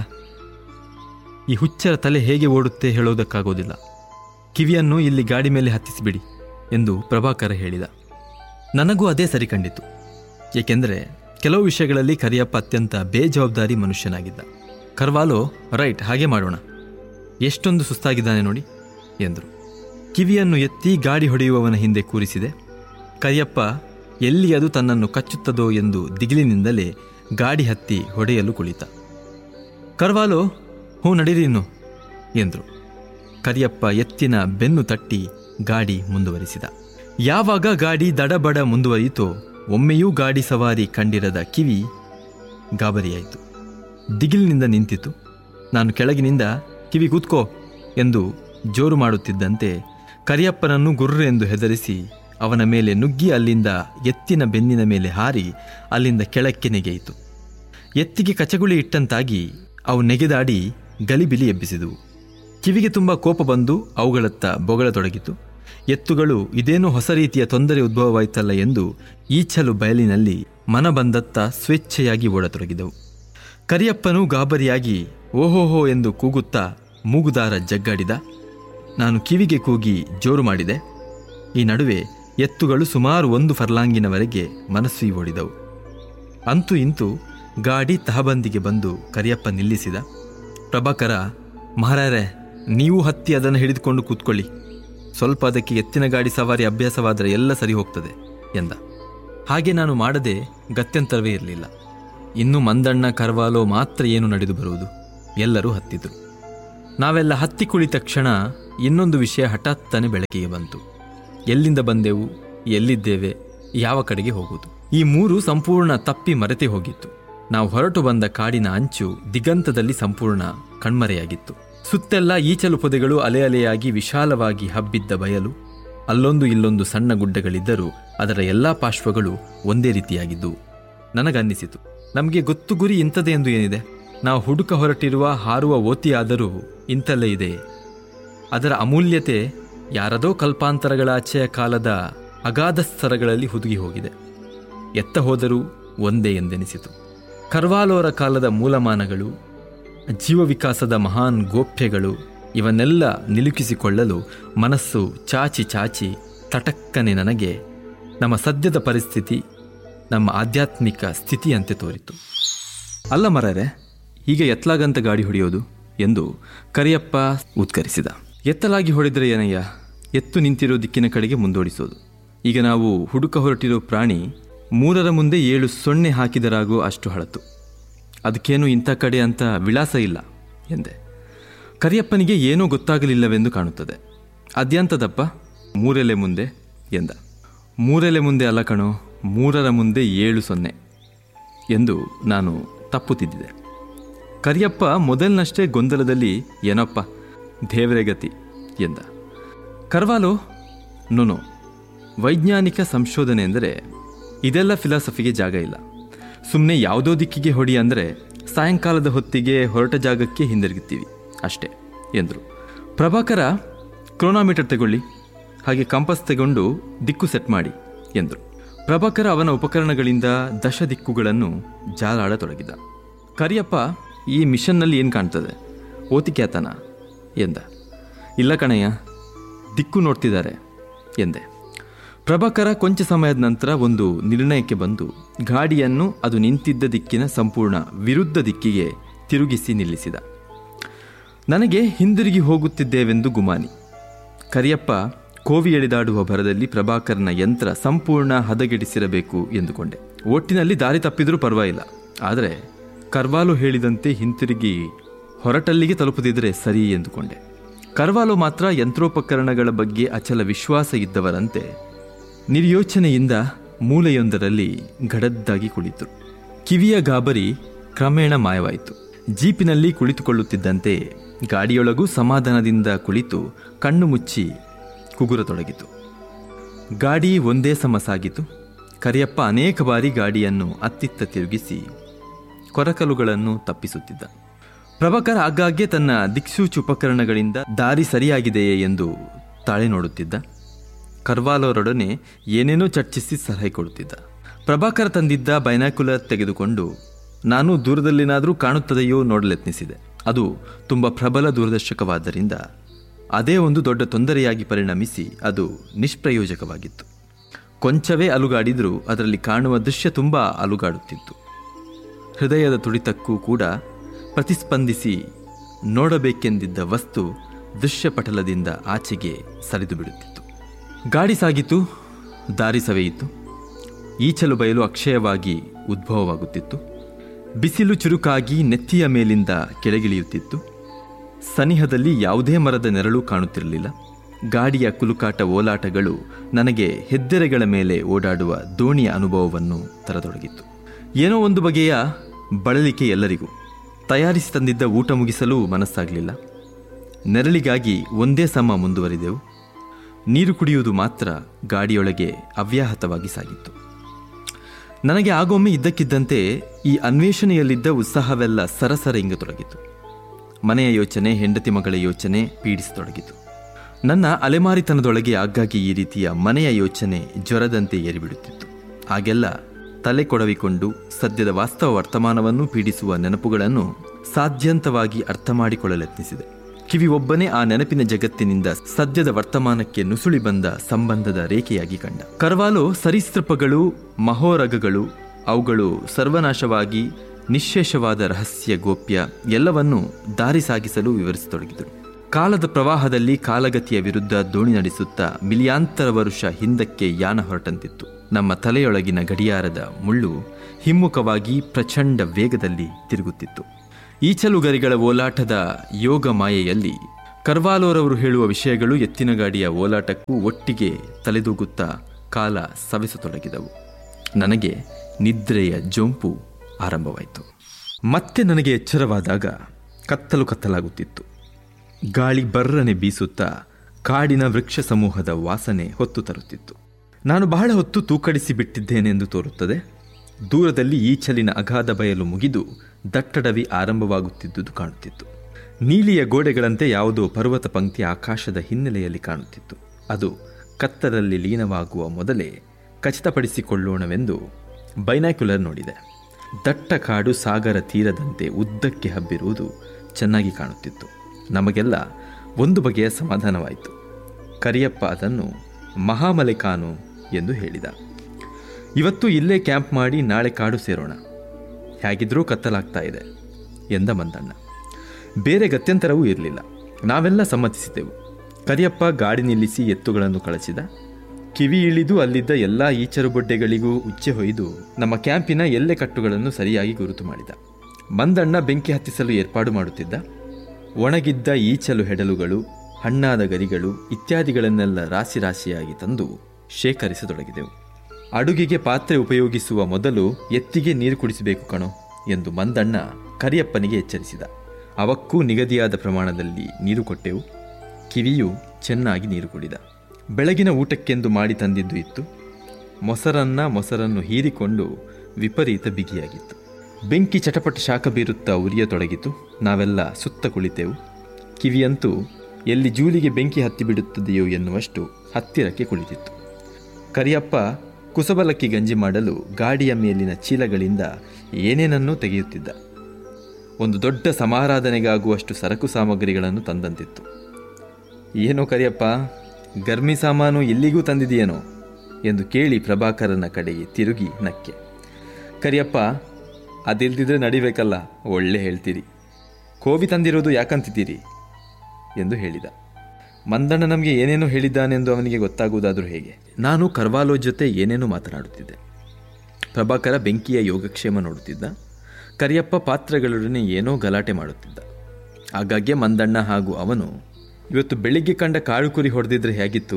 ಈ ಹುಚ್ಚರ ತಲೆ ಹೇಗೆ ಓಡುತ್ತೆ ಹೇಳೋದಕ್ಕಾಗೋದಿಲ್ಲ ಕಿವಿಯನ್ನು ಇಲ್ಲಿ ಗಾಡಿ ಮೇಲೆ ಹತ್ತಿಸಿಬಿಡಿ ಎಂದು ಪ್ರಭಾಕರ ಹೇಳಿದ ನನಗೂ ಅದೇ ಸರಿ ಕಂಡಿತು ಏಕೆಂದರೆ ಕೆಲವು ವಿಷಯಗಳಲ್ಲಿ ಕರಿಯಪ್ಪ ಅತ್ಯಂತ ಬೇಜವಾಬ್ದಾರಿ ಮನುಷ್ಯನಾಗಿದ್ದ ಕರ್ವಾಲೋ ರೈಟ್ ಹಾಗೆ ಮಾಡೋಣ ಎಷ್ಟೊಂದು ಸುಸ್ತಾಗಿದ್ದಾನೆ ನೋಡಿ ಎಂದರು ಕಿವಿಯನ್ನು ಎತ್ತಿ ಗಾಡಿ ಹೊಡೆಯುವವನ ಹಿಂದೆ ಕೂರಿಸಿದೆ ಕರಿಯಪ್ಪ ಎಲ್ಲಿ ಅದು ತನ್ನನ್ನು ಕಚ್ಚುತ್ತದೋ ಎಂದು ದಿಗಿಲಿನಿಂದಲೇ ಗಾಡಿ ಹತ್ತಿ ಹೊಡೆಯಲು ಕುಳಿತ ಕರ್ವಾಲೋ ಹ್ಞೂ ನಡೀರಿ ಇನ್ನು ಎಂದರು ಕರಿಯಪ್ಪ ಎತ್ತಿನ ಬೆನ್ನು ತಟ್ಟಿ ಗಾಡಿ ಮುಂದುವರಿಸಿದ ಯಾವಾಗ ಗಾಡಿ ದಡಬಡ ಮುಂದುವರಿಯಿತೋ ಒಮ್ಮೆಯೂ ಗಾಡಿ ಸವಾರಿ ಕಂಡಿರದ ಕಿವಿ ಗಾಬರಿಯಾಯಿತು ದಿಗಿಲಿನಿಂದ ನಿಂತಿತು ನಾನು ಕೆಳಗಿನಿಂದ ಕಿವಿ ಕೂತ್ಕೋ ಎಂದು ಜೋರು ಮಾಡುತ್ತಿದ್ದಂತೆ ಕರಿಯಪ್ಪನನ್ನು ಗುರ್ರು ಎಂದು ಹೆದರಿಸಿ ಅವನ ಮೇಲೆ ನುಗ್ಗಿ ಅಲ್ಲಿಂದ ಎತ್ತಿನ ಬೆನ್ನಿನ ಮೇಲೆ ಹಾರಿ ಅಲ್ಲಿಂದ ಕೆಳಕ್ಕೆ ನೆಗೆಯಿತು ಎತ್ತಿಗೆ ಕಚಗುಳಿ ಇಟ್ಟಂತಾಗಿ ಅವು ನೆಗೆದಾಡಿ ಗಲಿಬಿಲಿ ಎಬ್ಬಿಸಿದವು ಕಿವಿಗೆ ತುಂಬ ಕೋಪ ಬಂದು ಅವುಗಳತ್ತ ಬೊಗಳತೊಡಗಿತು ಎತ್ತುಗಳು ಇದೇನೋ ಹೊಸ ರೀತಿಯ ತೊಂದರೆ ಉದ್ಭವವಾಯ್ತಲ್ಲ ಎಂದು ಈಚಲು ಬಯಲಿನಲ್ಲಿ ಮನ ಬಂದತ್ತ ಸ್ವೇಚ್ಛೆಯಾಗಿ ಓಡತೊಡಗಿದವು ಕರಿಯಪ್ಪನು ಗಾಬರಿಯಾಗಿ ಓಹೋಹೋ ಎಂದು ಕೂಗುತ್ತಾ ಮೂಗುದಾರ ಜಗ್ಗಾಡಿದ ನಾನು ಕಿವಿಗೆ ಕೂಗಿ ಜೋರು ಮಾಡಿದೆ ಈ ನಡುವೆ ಎತ್ತುಗಳು ಸುಮಾರು ಒಂದು ಫರ್ಲಾಂಗಿನವರೆಗೆ ಮನಸ್ವಿ ಓಡಿದವು ಅಂತೂ ಇಂತೂ ಗಾಡಿ ತಹಬಂದಿಗೆ ಬಂದು ಕರಿಯಪ್ಪ ನಿಲ್ಲಿಸಿದ ಪ್ರಭಾಕರ ಮಹಾರಾರೆ ನೀವು ಹತ್ತಿ ಅದನ್ನು ಹಿಡಿದುಕೊಂಡು ಕೂತ್ಕೊಳ್ಳಿ ಸ್ವಲ್ಪ ಅದಕ್ಕೆ ಎತ್ತಿನ ಗಾಡಿ ಸವಾರಿ ಅಭ್ಯಾಸವಾದರೆ ಎಲ್ಲ ಸರಿ ಹೋಗ್ತದೆ ಎಂದ ಹಾಗೆ ನಾನು ಮಾಡದೆ ಗತ್ಯಂತರವೇ ಇರಲಿಲ್ಲ ಇನ್ನು ಮಂದಣ್ಣ ಕರ್ವಾಲೋ ಮಾತ್ರ ಏನು ನಡೆದು ಬರುವುದು ಎಲ್ಲರೂ ಹತ್ತಿದ್ರು ನಾವೆಲ್ಲ ಹತ್ತಿ ಕುಳಿತ ಕ್ಷಣ ಇನ್ನೊಂದು ವಿಷಯ ಹಠಾತ್ತನೆ ಬೆಳಕಿಗೆ ಬಂತು ಎಲ್ಲಿಂದ ಬಂದೆವು ಎಲ್ಲಿದ್ದೇವೆ ಯಾವ ಕಡೆಗೆ ಹೋಗುವುದು ಈ ಮೂರು ಸಂಪೂರ್ಣ ತಪ್ಪಿ ಮರೆತೇ ಹೋಗಿತ್ತು ನಾವು ಹೊರಟು ಬಂದ ಕಾಡಿನ ಅಂಚು ದಿಗಂತದಲ್ಲಿ ಸಂಪೂರ್ಣ ಕಣ್ಮರೆಯಾಗಿತ್ತು ಸುತ್ತೆಲ್ಲ ಈಚಲು ಪೊದೆಗಳು ಅಲೆ ಅಲೆಯಾಗಿ ವಿಶಾಲವಾಗಿ ಹಬ್ಬಿದ್ದ ಬಯಲು ಅಲ್ಲೊಂದು ಇಲ್ಲೊಂದು ಸಣ್ಣ ಗುಡ್ಡಗಳಿದ್ದರೂ ಅದರ ಎಲ್ಲಾ ಪಾರ್ಶ್ವಗಳು ಒಂದೇ ರೀತಿಯಾಗಿದ್ದವು ನನಗನ್ನಿಸಿತು ನಮಗೆ ಗೊತ್ತು ಗುರಿ ಇಂಥದೇ ಎಂದು ಏನಿದೆ ನಾವು ಹುಡುಕ ಹೊರಟಿರುವ ಹಾರುವ ಓತಿಯಾದರೂ ಇಂಥಲ್ಲೇ ಇದೆ ಅದರ ಅಮೂಲ್ಯತೆ ಯಾರದೋ ಕಲ್ಪಾಂತರಗಳಾಚೆಯ ಕಾಲದ ಅಗಾಧ ಸ್ತರಗಳಲ್ಲಿ ಹುದುಗಿ ಹೋಗಿದೆ ಎತ್ತ ಹೋದರೂ ಒಂದೇ ಎಂದೆನಿಸಿತು ಕರ್ವಾಲೋರ ಕಾಲದ ಮೂಲಮಾನಗಳು ಜೀವ ವಿಕಾಸದ ಮಹಾನ್ ಗೋಪ್ಯಗಳು ಇವನ್ನೆಲ್ಲ ನಿಲುಕಿಸಿಕೊಳ್ಳಲು ಮನಸ್ಸು ಚಾಚಿ ಚಾಚಿ ತಟಕ್ಕನೆ ನನಗೆ ನಮ್ಮ ಸದ್ಯದ ಪರಿಸ್ಥಿತಿ ನಮ್ಮ ಆಧ್ಯಾತ್ಮಿಕ ಸ್ಥಿತಿಯಂತೆ ತೋರಿತು ಅಲ್ಲ ಮರರೆ ಹೀಗೆ ಎತ್ತಲಾಗಂತ ಗಾಡಿ ಹೊಡೆಯೋದು ಎಂದು ಕರಿಯಪ್ಪ ಉದ್ಕರಿಸಿದ ಎತ್ತಲಾಗಿ ಹೊಡೆದರೆ ಏನಯ್ಯ ಎತ್ತು ನಿಂತಿರೋ ದಿಕ್ಕಿನ ಕಡೆಗೆ ಮುಂದೋಡಿಸೋದು ಈಗ ನಾವು ಹುಡುಕ ಹೊರಟಿರೋ ಪ್ರಾಣಿ ಮೂರರ ಮುಂದೆ ಏಳು ಸೊನ್ನೆ ಹಾಕಿದರಾಗೋ ಅಷ್ಟು ಹಳತು ಅದಕ್ಕೇನು ಇಂಥ ಕಡೆ ಅಂತ ವಿಳಾಸ ಇಲ್ಲ ಎಂದೆ ಕರಿಯಪ್ಪನಿಗೆ ಏನೂ ಗೊತ್ತಾಗಲಿಲ್ಲವೆಂದು ಕಾಣುತ್ತದೆ ಅದ್ಯಾಂತದಪ್ಪ ಮೂರೆಲೆ ಮುಂದೆ ಎಂದ ಮೂರೆಲೆ ಮುಂದೆ ಅಲ್ಲ ಕಣೋ ಮೂರರ ಮುಂದೆ ಏಳು ಸೊನ್ನೆ ಎಂದು ನಾನು ತಪ್ಪು ತಿದ್ದಿದೆ ಕರಿಯಪ್ಪ ಮೊದಲಿನಷ್ಟೇ ಗೊಂದಲದಲ್ಲಿ ಏನಪ್ಪ ದೇವರೇ ಗತಿ ಎಂದ ಕರ್ವಾಲೋ ನೊನೋ ವೈಜ್ಞಾನಿಕ ಸಂಶೋಧನೆ ಎಂದರೆ ಇದೆಲ್ಲ ಫಿಲಾಸಫಿಗೆ ಜಾಗ ಇಲ್ಲ ಸುಮ್ಮನೆ ಯಾವುದೋ ದಿಕ್ಕಿಗೆ ಹೊಡಿ ಅಂದರೆ ಸಾಯಂಕಾಲದ ಹೊತ್ತಿಗೆ ಹೊರಟ ಜಾಗಕ್ಕೆ ಹಿಂದಿರುಗುತ್ತೀವಿ ಅಷ್ಟೇ ಎಂದರು ಪ್ರಭಾಕರ ಕ್ರೋನಾಮೀಟರ್ ತಗೊಳ್ಳಿ ಹಾಗೆ ಕಂಪಸ್ ತಗೊಂಡು ದಿಕ್ಕು ಸೆಟ್ ಮಾಡಿ ಎಂದರು ಪ್ರಭಾಕರ ಅವನ ಉಪಕರಣಗಳಿಂದ ದಶ ದಿಕ್ಕುಗಳನ್ನು ಜಾಲಾಡತೊಡಗಿದ ಕರಿಯಪ್ಪ ಈ ಮಿಷನ್ನಲ್ಲಿ ಏನು ಕಾಣ್ತದೆ ಓತಿಕ್ಯಾತನ ಎಂದ ಇಲ್ಲ ಕಣಯ್ಯ ದಿಕ್ಕು ನೋಡ್ತಿದ್ದಾರೆ ಎಂದೆ ಪ್ರಭಾಕರ ಕೊಂಚ ಸಮಯದ ನಂತರ ಒಂದು ನಿರ್ಣಯಕ್ಕೆ ಬಂದು ಗಾಡಿಯನ್ನು ಅದು ನಿಂತಿದ್ದ ದಿಕ್ಕಿನ ಸಂಪೂರ್ಣ ವಿರುದ್ಧ ದಿಕ್ಕಿಗೆ ತಿರುಗಿಸಿ ನಿಲ್ಲಿಸಿದ ನನಗೆ ಹಿಂದಿರುಗಿ ಹೋಗುತ್ತಿದ್ದೇವೆಂದು ಗುಮಾನಿ ಕರಿಯಪ್ಪ ಕೋವಿ ಎಳೆದಾಡುವ ಭರದಲ್ಲಿ ಪ್ರಭಾಕರನ ಯಂತ್ರ ಸಂಪೂರ್ಣ ಹದಗೆಡಿಸಿರಬೇಕು ಎಂದುಕೊಂಡೆ ಒಟ್ಟಿನಲ್ಲಿ ದಾರಿ ತಪ್ಪಿದರೂ ಪರವಾಗಿಲ್ಲ ಆದರೆ ಕರ್ವಾಲು ಹೇಳಿದಂತೆ ಹಿಂತಿರುಗಿ ಹೊರಟಲ್ಲಿಗೆ ತಲುಪದಿದ್ದರೆ ಸರಿ ಎಂದುಕೊಂಡೆ ಕರ್ವಾಲು ಮಾತ್ರ ಯಂತ್ರೋಪಕರಣಗಳ ಬಗ್ಗೆ ಅಚಲ ವಿಶ್ವಾಸ ಇದ್ದವರಂತೆ ನಿರ್ಯೋಚನೆಯಿಂದ ಮೂಲೆಯೊಂದರಲ್ಲಿ ಗಡದ್ದಾಗಿ ಕುಳಿತು ಕಿವಿಯ ಗಾಬರಿ ಕ್ರಮೇಣ ಮಾಯವಾಯಿತು ಜೀಪಿನಲ್ಲಿ ಕುಳಿತುಕೊಳ್ಳುತ್ತಿದ್ದಂತೆ ಗಾಡಿಯೊಳಗೂ ಸಮಾಧಾನದಿಂದ ಕುಳಿತು ಕಣ್ಣು ಮುಚ್ಚಿ ಕುಗುರತೊಡಗಿತು ಗಾಡಿ ಒಂದೇ ಸಮ ಸಾಗಿತು ಕರಿಯಪ್ಪ ಅನೇಕ ಬಾರಿ ಗಾಡಿಯನ್ನು ಅತ್ತಿತ್ತ ತಿರುಗಿಸಿ ಕೊರಕಲುಗಳನ್ನು ತಪ್ಪಿಸುತ್ತಿದ್ದ ಪ್ರಭಾಕರ್ ಆಗಾಗ್ಗೆ ತನ್ನ ದಿಕ್ಸೂಚಿ ಉಪಕರಣಗಳಿಂದ ದಾರಿ ಸರಿಯಾಗಿದೆಯೇ ಎಂದು ತಾಳೆ ನೋಡುತ್ತಿದ್ದ ಕರ್ವಾಲೋರೊಡನೆ ಏನೇನೋ ಚರ್ಚಿಸಿ ಸಲಹೆ ಕೊಡುತ್ತಿದ್ದ ಪ್ರಭಾಕರ್ ತಂದಿದ್ದ ಬೈನಾಕ್ಯುಲರ್ ತೆಗೆದುಕೊಂಡು ನಾನು ದೂರದಲ್ಲೇನಾದರೂ ಕಾಣುತ್ತದೆಯೋ ನೋಡಲೆತ್ನಿಸಿದೆ ಅದು ತುಂಬ ಪ್ರಬಲ ದೂರದರ್ಶಕವಾದ್ದರಿಂದ ಅದೇ ಒಂದು ದೊಡ್ಡ ತೊಂದರೆಯಾಗಿ ಪರಿಣಮಿಸಿ ಅದು ನಿಷ್ಪ್ರಯೋಜಕವಾಗಿತ್ತು ಕೊಂಚವೇ ಅಲುಗಾಡಿದರೂ ಅದರಲ್ಲಿ ಕಾಣುವ ದೃಶ್ಯ ತುಂಬ ಅಲುಗಾಡುತ್ತಿತ್ತು ಹೃದಯದ ತುಡಿತಕ್ಕೂ ಕೂಡ ಪ್ರತಿಸ್ಪಂದಿಸಿ ನೋಡಬೇಕೆಂದಿದ್ದ ವಸ್ತು ದೃಶ್ಯಪಟಲದಿಂದ ಆಚೆಗೆ ಸರಿದು ಬಿಡುತ್ತಿತ್ತು ಗಾಡಿ ಸಾಗಿತು ದಾರಿ ಸವೆಯಿತು ಈಚಲು ಬಯಲು ಅಕ್ಷಯವಾಗಿ ಉದ್ಭವವಾಗುತ್ತಿತ್ತು ಬಿಸಿಲು ಚುರುಕಾಗಿ ನೆತ್ತಿಯ ಮೇಲಿಂದ ಕೆಳಗಿಳಿಯುತ್ತಿತ್ತು ಸನಿಹದಲ್ಲಿ ಯಾವುದೇ ಮರದ ನೆರಳು ಕಾಣುತ್ತಿರಲಿಲ್ಲ ಗಾಡಿಯ ಕುಲುಕಾಟ ಓಲಾಟಗಳು ನನಗೆ ಹೆದ್ದೆರೆಗಳ ಮೇಲೆ ಓಡಾಡುವ ದೋಣಿಯ ಅನುಭವವನ್ನು ತರತೊಡಗಿತ್ತು ಏನೋ ಒಂದು ಬಗೆಯ ಬಳಲಿಕೆ ಎಲ್ಲರಿಗೂ ತಯಾರಿಸಿ ತಂದಿದ್ದ ಊಟ ಮುಗಿಸಲು ಮನಸ್ಸಾಗಲಿಲ್ಲ ನೆರಳಿಗಾಗಿ ಒಂದೇ ಸಮ ಮುಂದುವರಿದೆವು ನೀರು ಕುಡಿಯುವುದು ಮಾತ್ರ ಗಾಡಿಯೊಳಗೆ ಅವ್ಯಾಹತವಾಗಿ ಸಾಗಿತ್ತು ನನಗೆ ಆಗೊಮ್ಮೆ ಇದ್ದಕ್ಕಿದ್ದಂತೆ ಈ ಅನ್ವೇಷಣೆಯಲ್ಲಿದ್ದ ಉತ್ಸಾಹವೆಲ್ಲ ಸರಸರ ಇಂಗತೊಡಗಿತು ಮನೆಯ ಯೋಚನೆ ಹೆಂಡತಿ ಮಗಳ ಯೋಚನೆ ಪೀಡಿಸತೊಡಗಿತು ನನ್ನ ಅಲೆಮಾರಿತನದೊಳಗೆ ಆಗಾಗ್ಗೆ ಈ ರೀತಿಯ ಮನೆಯ ಯೋಚನೆ ಜ್ವರದಂತೆ ಏರಿಬಿಡುತ್ತಿತ್ತು ಆಗೆಲ್ಲ ತಲೆ ಕೊಡವಿಕೊಂಡು ಸದ್ಯದ ವಾಸ್ತವ ವರ್ತಮಾನವನ್ನು ಪೀಡಿಸುವ ನೆನಪುಗಳನ್ನು ಸಾಧ್ಯಂತವಾಗಿ ಅರ್ಥ ಮಾಡಿಕೊಳ್ಳಲೆತ್ನಿಸಿದೆ ಕಿವಿ ಒಬ್ಬನೇ ಆ ನೆನಪಿನ ಜಗತ್ತಿನಿಂದ ಸದ್ಯದ ವರ್ತಮಾನಕ್ಕೆ ನುಸುಳಿ ಬಂದ ಸಂಬಂಧದ ರೇಖೆಯಾಗಿ ಕಂಡ ಕರ್ವಾಲೋ ಸರೀಸೃಪಗಳು ಮಹೋರಗಗಳು ಅವುಗಳು ಸರ್ವನಾಶವಾಗಿ ನಿಶ್ಶೇಷವಾದ ರಹಸ್ಯ ಗೋಪ್ಯ ಎಲ್ಲವನ್ನೂ ದಾರಿ ಸಾಗಿಸಲು ವಿವರಿಸತೊಡಗಿದರು ಕಾಲದ ಪ್ರವಾಹದಲ್ಲಿ ಕಾಲಗತಿಯ ವಿರುದ್ಧ ದೋಣಿ ನಡೆಸುತ್ತಾ ಮಿಲಿಯಾಂತರ ವರುಷ ಹಿಂದಕ್ಕೆ ಯಾನ ಹೊರಟಂತಿತ್ತು ನಮ್ಮ ತಲೆಯೊಳಗಿನ ಗಡಿಯಾರದ ಮುಳ್ಳು ಹಿಮ್ಮುಖವಾಗಿ ಪ್ರಚಂಡ ವೇಗದಲ್ಲಿ ತಿರುಗುತ್ತಿತ್ತು ಈಚಲುಗರಿಗಳ ಓಲಾಟದ ಯೋಗ ಮಾಯೆಯಲ್ಲಿ ಕರ್ವಾಲೋರವರು ಹೇಳುವ ವಿಷಯಗಳು ಎತ್ತಿನ ಗಾಡಿಯ ಓಲಾಟಕ್ಕೂ ಒಟ್ಟಿಗೆ ತಲೆದೂಗುತ್ತಾ ಕಾಲ ಸವೆಸತೊಡಗಿದವು ನನಗೆ ನಿದ್ರೆಯ ಜೊಂಪು ಆರಂಭವಾಯಿತು ಮತ್ತೆ ನನಗೆ ಎಚ್ಚರವಾದಾಗ ಕತ್ತಲು ಕತ್ತಲಾಗುತ್ತಿತ್ತು ಗಾಳಿ ಬರ್ರನೆ ಬೀಸುತ್ತಾ ಕಾಡಿನ ವೃಕ್ಷ ಸಮೂಹದ ವಾಸನೆ ಹೊತ್ತು ತರುತ್ತಿತ್ತು ನಾನು ಬಹಳ ಹೊತ್ತು ತೂಕಡಿಸಿ ಬಿಟ್ಟಿದ್ದೇನೆಂದು ತೋರುತ್ತದೆ ದೂರದಲ್ಲಿ ಈಚಲಿನ ಅಗಾಧ ಬಯಲು ಮುಗಿದು ದಟ್ಟಡವಿ ಆರಂಭವಾಗುತ್ತಿದ್ದುದು ಕಾಣುತ್ತಿತ್ತು ನೀಲಿಯ ಗೋಡೆಗಳಂತೆ ಯಾವುದೋ ಪರ್ವತ ಪಂಕ್ತಿ ಆಕಾಶದ ಹಿನ್ನೆಲೆಯಲ್ಲಿ ಕಾಣುತ್ತಿತ್ತು ಅದು ಕತ್ತಲಲ್ಲಿ ಲೀನವಾಗುವ ಮೊದಲೇ ಖಚಿತಪಡಿಸಿಕೊಳ್ಳೋಣವೆಂದು ಬೈನಾಕ್ಯುಲರ್ ನೋಡಿದೆ ದಟ್ಟ ಕಾಡು ಸಾಗರ ತೀರದಂತೆ ಉದ್ದಕ್ಕೆ ಹಬ್ಬಿರುವುದು ಚೆನ್ನಾಗಿ ಕಾಣುತ್ತಿತ್ತು ನಮಗೆಲ್ಲ ಒಂದು ಬಗೆಯ ಸಮಾಧಾನವಾಯಿತು ಕರಿಯಪ್ಪ ಅದನ್ನು ಮಹಾಮಲೆಕಾನು ಎಂದು ಹೇಳಿದ ಇವತ್ತು ಇಲ್ಲೇ ಕ್ಯಾಂಪ್ ಮಾಡಿ ನಾಳೆ ಕಾಡು ಸೇರೋಣ ಹೇಗಿದ್ರೂ ಕತ್ತಲಾಗ್ತಾ ಇದೆ ಎಂದ ಮಂದಣ್ಣ ಬೇರೆ ಗತ್ಯಂತರವೂ ಇರಲಿಲ್ಲ ನಾವೆಲ್ಲ ಸಮ್ಮತಿಸಿದೆವು ಕರಿಯಪ್ಪ ಗಾಡಿ ನಿಲ್ಲಿಸಿ ಎತ್ತುಗಳನ್ನು ಕಳಿಸಿದ ಕಿವಿ ಇಳಿದು ಅಲ್ಲಿದ್ದ ಎಲ್ಲ ಈಚರು ಬೊಡ್ಡೆಗಳಿಗೂ ಉಚ್ಚೆ ಹೊಯ್ದು ನಮ್ಮ ಕ್ಯಾಂಪಿನ ಎಲ್ಲೆ ಕಟ್ಟುಗಳನ್ನು ಸರಿಯಾಗಿ ಗುರುತು ಮಾಡಿದ ಮಂದಣ್ಣ ಬೆಂಕಿ ಹತ್ತಿಸಲು ಏರ್ಪಾಡು ಮಾಡುತ್ತಿದ್ದ ಒಣಗಿದ್ದ ಈಚಲು ಹೆಡಲುಗಳು ಹಣ್ಣಾದ ಗರಿಗಳು ಇತ್ಯಾದಿಗಳನ್ನೆಲ್ಲ ರಾಶಿ ರಾಶಿಯಾಗಿ ತಂದು ಶೇಖರಿಸತೊಡಗಿದೆವು ಅಡುಗೆಗೆ ಪಾತ್ರೆ ಉಪಯೋಗಿಸುವ ಮೊದಲು ಎತ್ತಿಗೆ ನೀರು ಕುಡಿಸಬೇಕು ಕಣೋ ಎಂದು ಮಂದಣ್ಣ ಕರಿಯಪ್ಪನಿಗೆ ಎಚ್ಚರಿಸಿದ ಅವಕ್ಕೂ ನಿಗದಿಯಾದ ಪ್ರಮಾಣದಲ್ಲಿ ನೀರು ಕೊಟ್ಟೆವು ಕಿವಿಯು ಚೆನ್ನಾಗಿ ನೀರು ಕುಡಿದ ಬೆಳಗಿನ ಊಟಕ್ಕೆಂದು ಮಾಡಿ ತಂದಿದ್ದು ಇತ್ತು ಮೊಸರನ್ನ ಮೊಸರನ್ನು ಹೀರಿಕೊಂಡು ವಿಪರೀತ ಬಿಗಿಯಾಗಿತ್ತು ಬೆಂಕಿ ಚಟಪಟ ಶಾಖ ಬೀರುತ್ತಾ ಉರಿಯತೊಡಗಿತು ನಾವೆಲ್ಲ ಸುತ್ತ ಕುಳಿತೆವು ಕಿವಿಯಂತೂ ಎಲ್ಲಿ ಜೂಲಿಗೆ ಬೆಂಕಿ ಹತ್ತಿ ಬಿಡುತ್ತದೆಯೋ ಎನ್ನುವಷ್ಟು ಹತ್ತಿರಕ್ಕೆ ಕುಳಿತಿತ್ತು ಕರಿಯಪ್ಪ ಕುಸಬಲಕ್ಕಿ ಗಂಜಿ ಮಾಡಲು ಗಾಡಿಯ ಮೇಲಿನ ಚೀಲಗಳಿಂದ ಏನೇನನ್ನೂ ತೆಗೆಯುತ್ತಿದ್ದ ಒಂದು ದೊಡ್ಡ ಸಮಾರಾಧನೆಗಾಗುವಷ್ಟು ಸರಕು ಸಾಮಗ್ರಿಗಳನ್ನು ತಂದಂತಿತ್ತು ಏನೋ ಕರಿಯಪ್ಪ ಗರ್ಮಿ ಸಾಮಾನು ಇಲ್ಲಿಗೂ ತಂದಿದೆಯೇನೋ ಎಂದು ಕೇಳಿ ಪ್ರಭಾಕರನ ಕಡೆಗೆ ತಿರುಗಿ ನಕ್ಕೆ ಕರಿಯಪ್ಪ ಅದಿಲ್ದಿದ್ರೆ ನಡಿಬೇಕಲ್ಲ ಒಳ್ಳೆ ಹೇಳ್ತೀರಿ ಕೋವಿ ತಂದಿರೋದು ಯಾಕಂತಿದ್ದೀರಿ ಎಂದು ಹೇಳಿದ ಮಂದಣ್ಣ ನಮಗೆ ಏನೇನೋ ಹೇಳಿದ್ದಾನೆಂದು ಅವನಿಗೆ ಗೊತ್ತಾಗುವುದಾದರೂ ಹೇಗೆ ನಾನು ಕರ್ವಾಲೋ ಜೊತೆ ಏನೇನೋ ಮಾತನಾಡುತ್ತಿದ್ದೆ ಪ್ರಭಾಕರ ಬೆಂಕಿಯ ಯೋಗಕ್ಷೇಮ ನೋಡುತ್ತಿದ್ದ ಕರಿಯಪ್ಪ ಪಾತ್ರಗಳೊಡನೆ ಏನೋ ಗಲಾಟೆ ಮಾಡುತ್ತಿದ್ದ ಆಗಾಗ್ಗೆ ಮಂದಣ್ಣ ಹಾಗೂ ಅವನು ಇವತ್ತು ಬೆಳಿಗ್ಗೆ ಕಂಡ ಕಾಳು ಕುರಿ ಹೊಡೆದಿದ್ರೆ ಹೇಗಿತ್ತು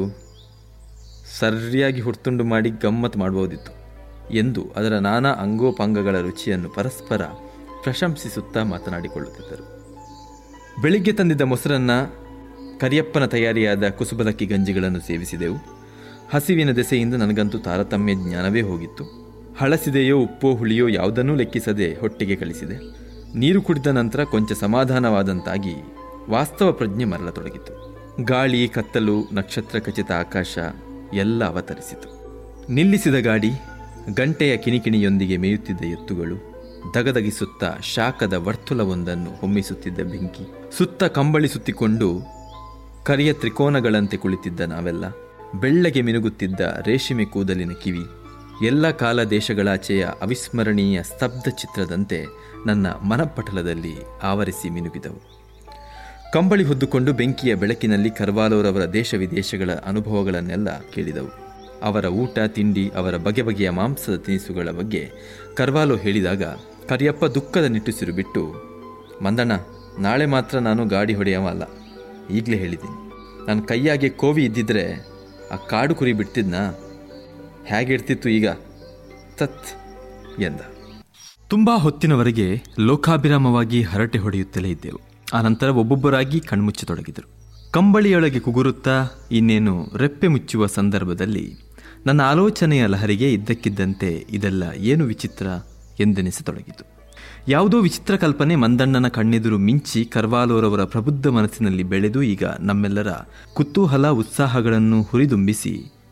ಸರಿಯಾಗಿ ಹುಡ್ತುಂಡು ಮಾಡಿ ಗಮ್ಮತ್ ಮಾಡಬಹುದಿತ್ತು ಎಂದು ಅದರ ನಾನಾ ಅಂಗೋಪಾಂಗಗಳ ರುಚಿಯನ್ನು ಪರಸ್ಪರ ಪ್ರಶಂಸಿಸುತ್ತಾ ಮಾತನಾಡಿಕೊಳ್ಳುತ್ತಿದ್ದರು ಬೆಳಿಗ್ಗೆ ತಂದಿದ್ದ ಮೊಸರನ್ನ ಕರಿಯಪ್ಪನ ತಯಾರಿಯಾದ ಕುಸುಬಲಕ್ಕಿ ಗಂಜಿಗಳನ್ನು ಸೇವಿಸಿದೆವು ಹಸಿವಿನ ದೆಸೆಯಿಂದ ನನಗಂತೂ ತಾರತಮ್ಯ ಜ್ಞಾನವೇ ಹೋಗಿತ್ತು ಹಳಸಿದೆಯೋ ಉಪ್ಪೋ ಹುಳಿಯೋ ಯಾವುದನ್ನೂ ಲೆಕ್ಕಿಸದೆ ಹೊಟ್ಟೆಗೆ ಕಳಿಸಿದೆ ನೀರು ಕುಡಿದ ನಂತರ ಕೊಂಚ ಸಮಾಧಾನವಾದಂತಾಗಿ ವಾಸ್ತವ ಪ್ರಜ್ಞೆ ಮರಳತೊಡಗಿತು ಗಾಳಿ ಕತ್ತಲು ನಕ್ಷತ್ರ ಖಚಿತ ಆಕಾಶ ಎಲ್ಲ ಅವತರಿಸಿತು ನಿಲ್ಲಿಸಿದ ಗಾಡಿ ಗಂಟೆಯ ಕಿಣಿಕಿಣಿಯೊಂದಿಗೆ ಮೇಯುತ್ತಿದ್ದ ಎತ್ತುಗಳು ದಗದಗಿಸುತ್ತಾ ಶಾಖದ ವರ್ತುಲವೊಂದನ್ನು ಹೊಮ್ಮಿಸುತ್ತಿದ್ದ ಬೆಂಕಿ ಸುತ್ತ ಕಂಬಳಿ ಸುತ್ತಿಕೊಂಡು ಕರಿಯ ತ್ರಿಕೋನಗಳಂತೆ ಕುಳಿತಿದ್ದ ನಾವೆಲ್ಲ ಬೆಳ್ಳಗೆ ಮಿನುಗುತ್ತಿದ್ದ ರೇಷ್ಮೆ ಕೂದಲಿನ ಕಿವಿ ಎಲ್ಲ ಕಾಲ ದೇಶಗಳಾಚೆಯ ಅವಿಸ್ಮರಣೀಯ ಸ್ತಬ್ಧ ಚಿತ್ರದಂತೆ ನನ್ನ ಮನಪಟಲದಲ್ಲಿ ಆವರಿಸಿ ಮಿನುಗಿದವು ಕಂಬಳಿ ಹೊದ್ದುಕೊಂಡು ಬೆಂಕಿಯ ಬೆಳಕಿನಲ್ಲಿ ಕರ್ವಾಲೋರವರ ದೇಶ ವಿದೇಶಗಳ ಅನುಭವಗಳನ್ನೆಲ್ಲ ಕೇಳಿದವು ಅವರ ಊಟ ತಿಂಡಿ ಅವರ ಬಗೆ ಬಗೆಯ ಮಾಂಸದ ತಿನಿಸುಗಳ ಬಗ್ಗೆ ಕರ್ವಾಲೋ ಹೇಳಿದಾಗ ಕರಿಯಪ್ಪ ದುಃಖದ ನಿಟ್ಟುಸಿರು ಬಿಟ್ಟು ಮಂದಣ್ಣ ನಾಳೆ ಮಾತ್ರ ನಾನು ಗಾಡಿ ಹೊಡೆಯವ ಅಲ್ಲ ಈಗಲೇ ಹೇಳಿದ್ದೀನಿ ನನ್ನ ಕೈಯಾಗೆ ಕೋವಿ ಇದ್ದಿದ್ರೆ ಆ ಕಾಡು ಕುರಿ ಬಿಡ್ತಿದ್ನಾ ಹೇಗಿರ್ತಿತ್ತು ಈಗ ತತ್ ಎಂದ ತುಂಬ ಹೊತ್ತಿನವರೆಗೆ ಲೋಕಾಭಿರಾಮವಾಗಿ ಹರಟೆ ಹೊಡೆಯುತ್ತಲೇ ಇದ್ದೆವು ಆನಂತರ ಒಬ್ಬೊಬ್ಬರಾಗಿ ಕಣ್ಮುಚ್ಚತೊಡಗಿದರು ಕಂಬಳಿಯೊಳಗೆ ಕುಗುರುತ್ತಾ ಇನ್ನೇನು ರೆಪ್ಪೆ ಮುಚ್ಚುವ ಸಂದರ್ಭದಲ್ಲಿ ನನ್ನ ಆಲೋಚನೆಯ ಲಹರಿಗೆ ಇದ್ದಕ್ಕಿದ್ದಂತೆ ಇದೆಲ್ಲ ಏನು ವಿಚಿತ್ರ ಎಂದೆನಿಸತೊಡಗಿತು ಯಾವುದೋ ವಿಚಿತ್ರ ಕಲ್ಪನೆ ಮಂದಣ್ಣನ ಕಣ್ಣೆದುರು ಮಿಂಚಿ ಕರ್ವಾಲೋರವರ ಪ್ರಬುದ್ಧ ಮನಸ್ಸಿನಲ್ಲಿ ಬೆಳೆದು ಈಗ ನಮ್ಮೆಲ್ಲರ ಕುತೂಹಲ ಉತ್ಸಾಹಗಳನ್ನು ಹುರಿದುಂಬಿಸಿ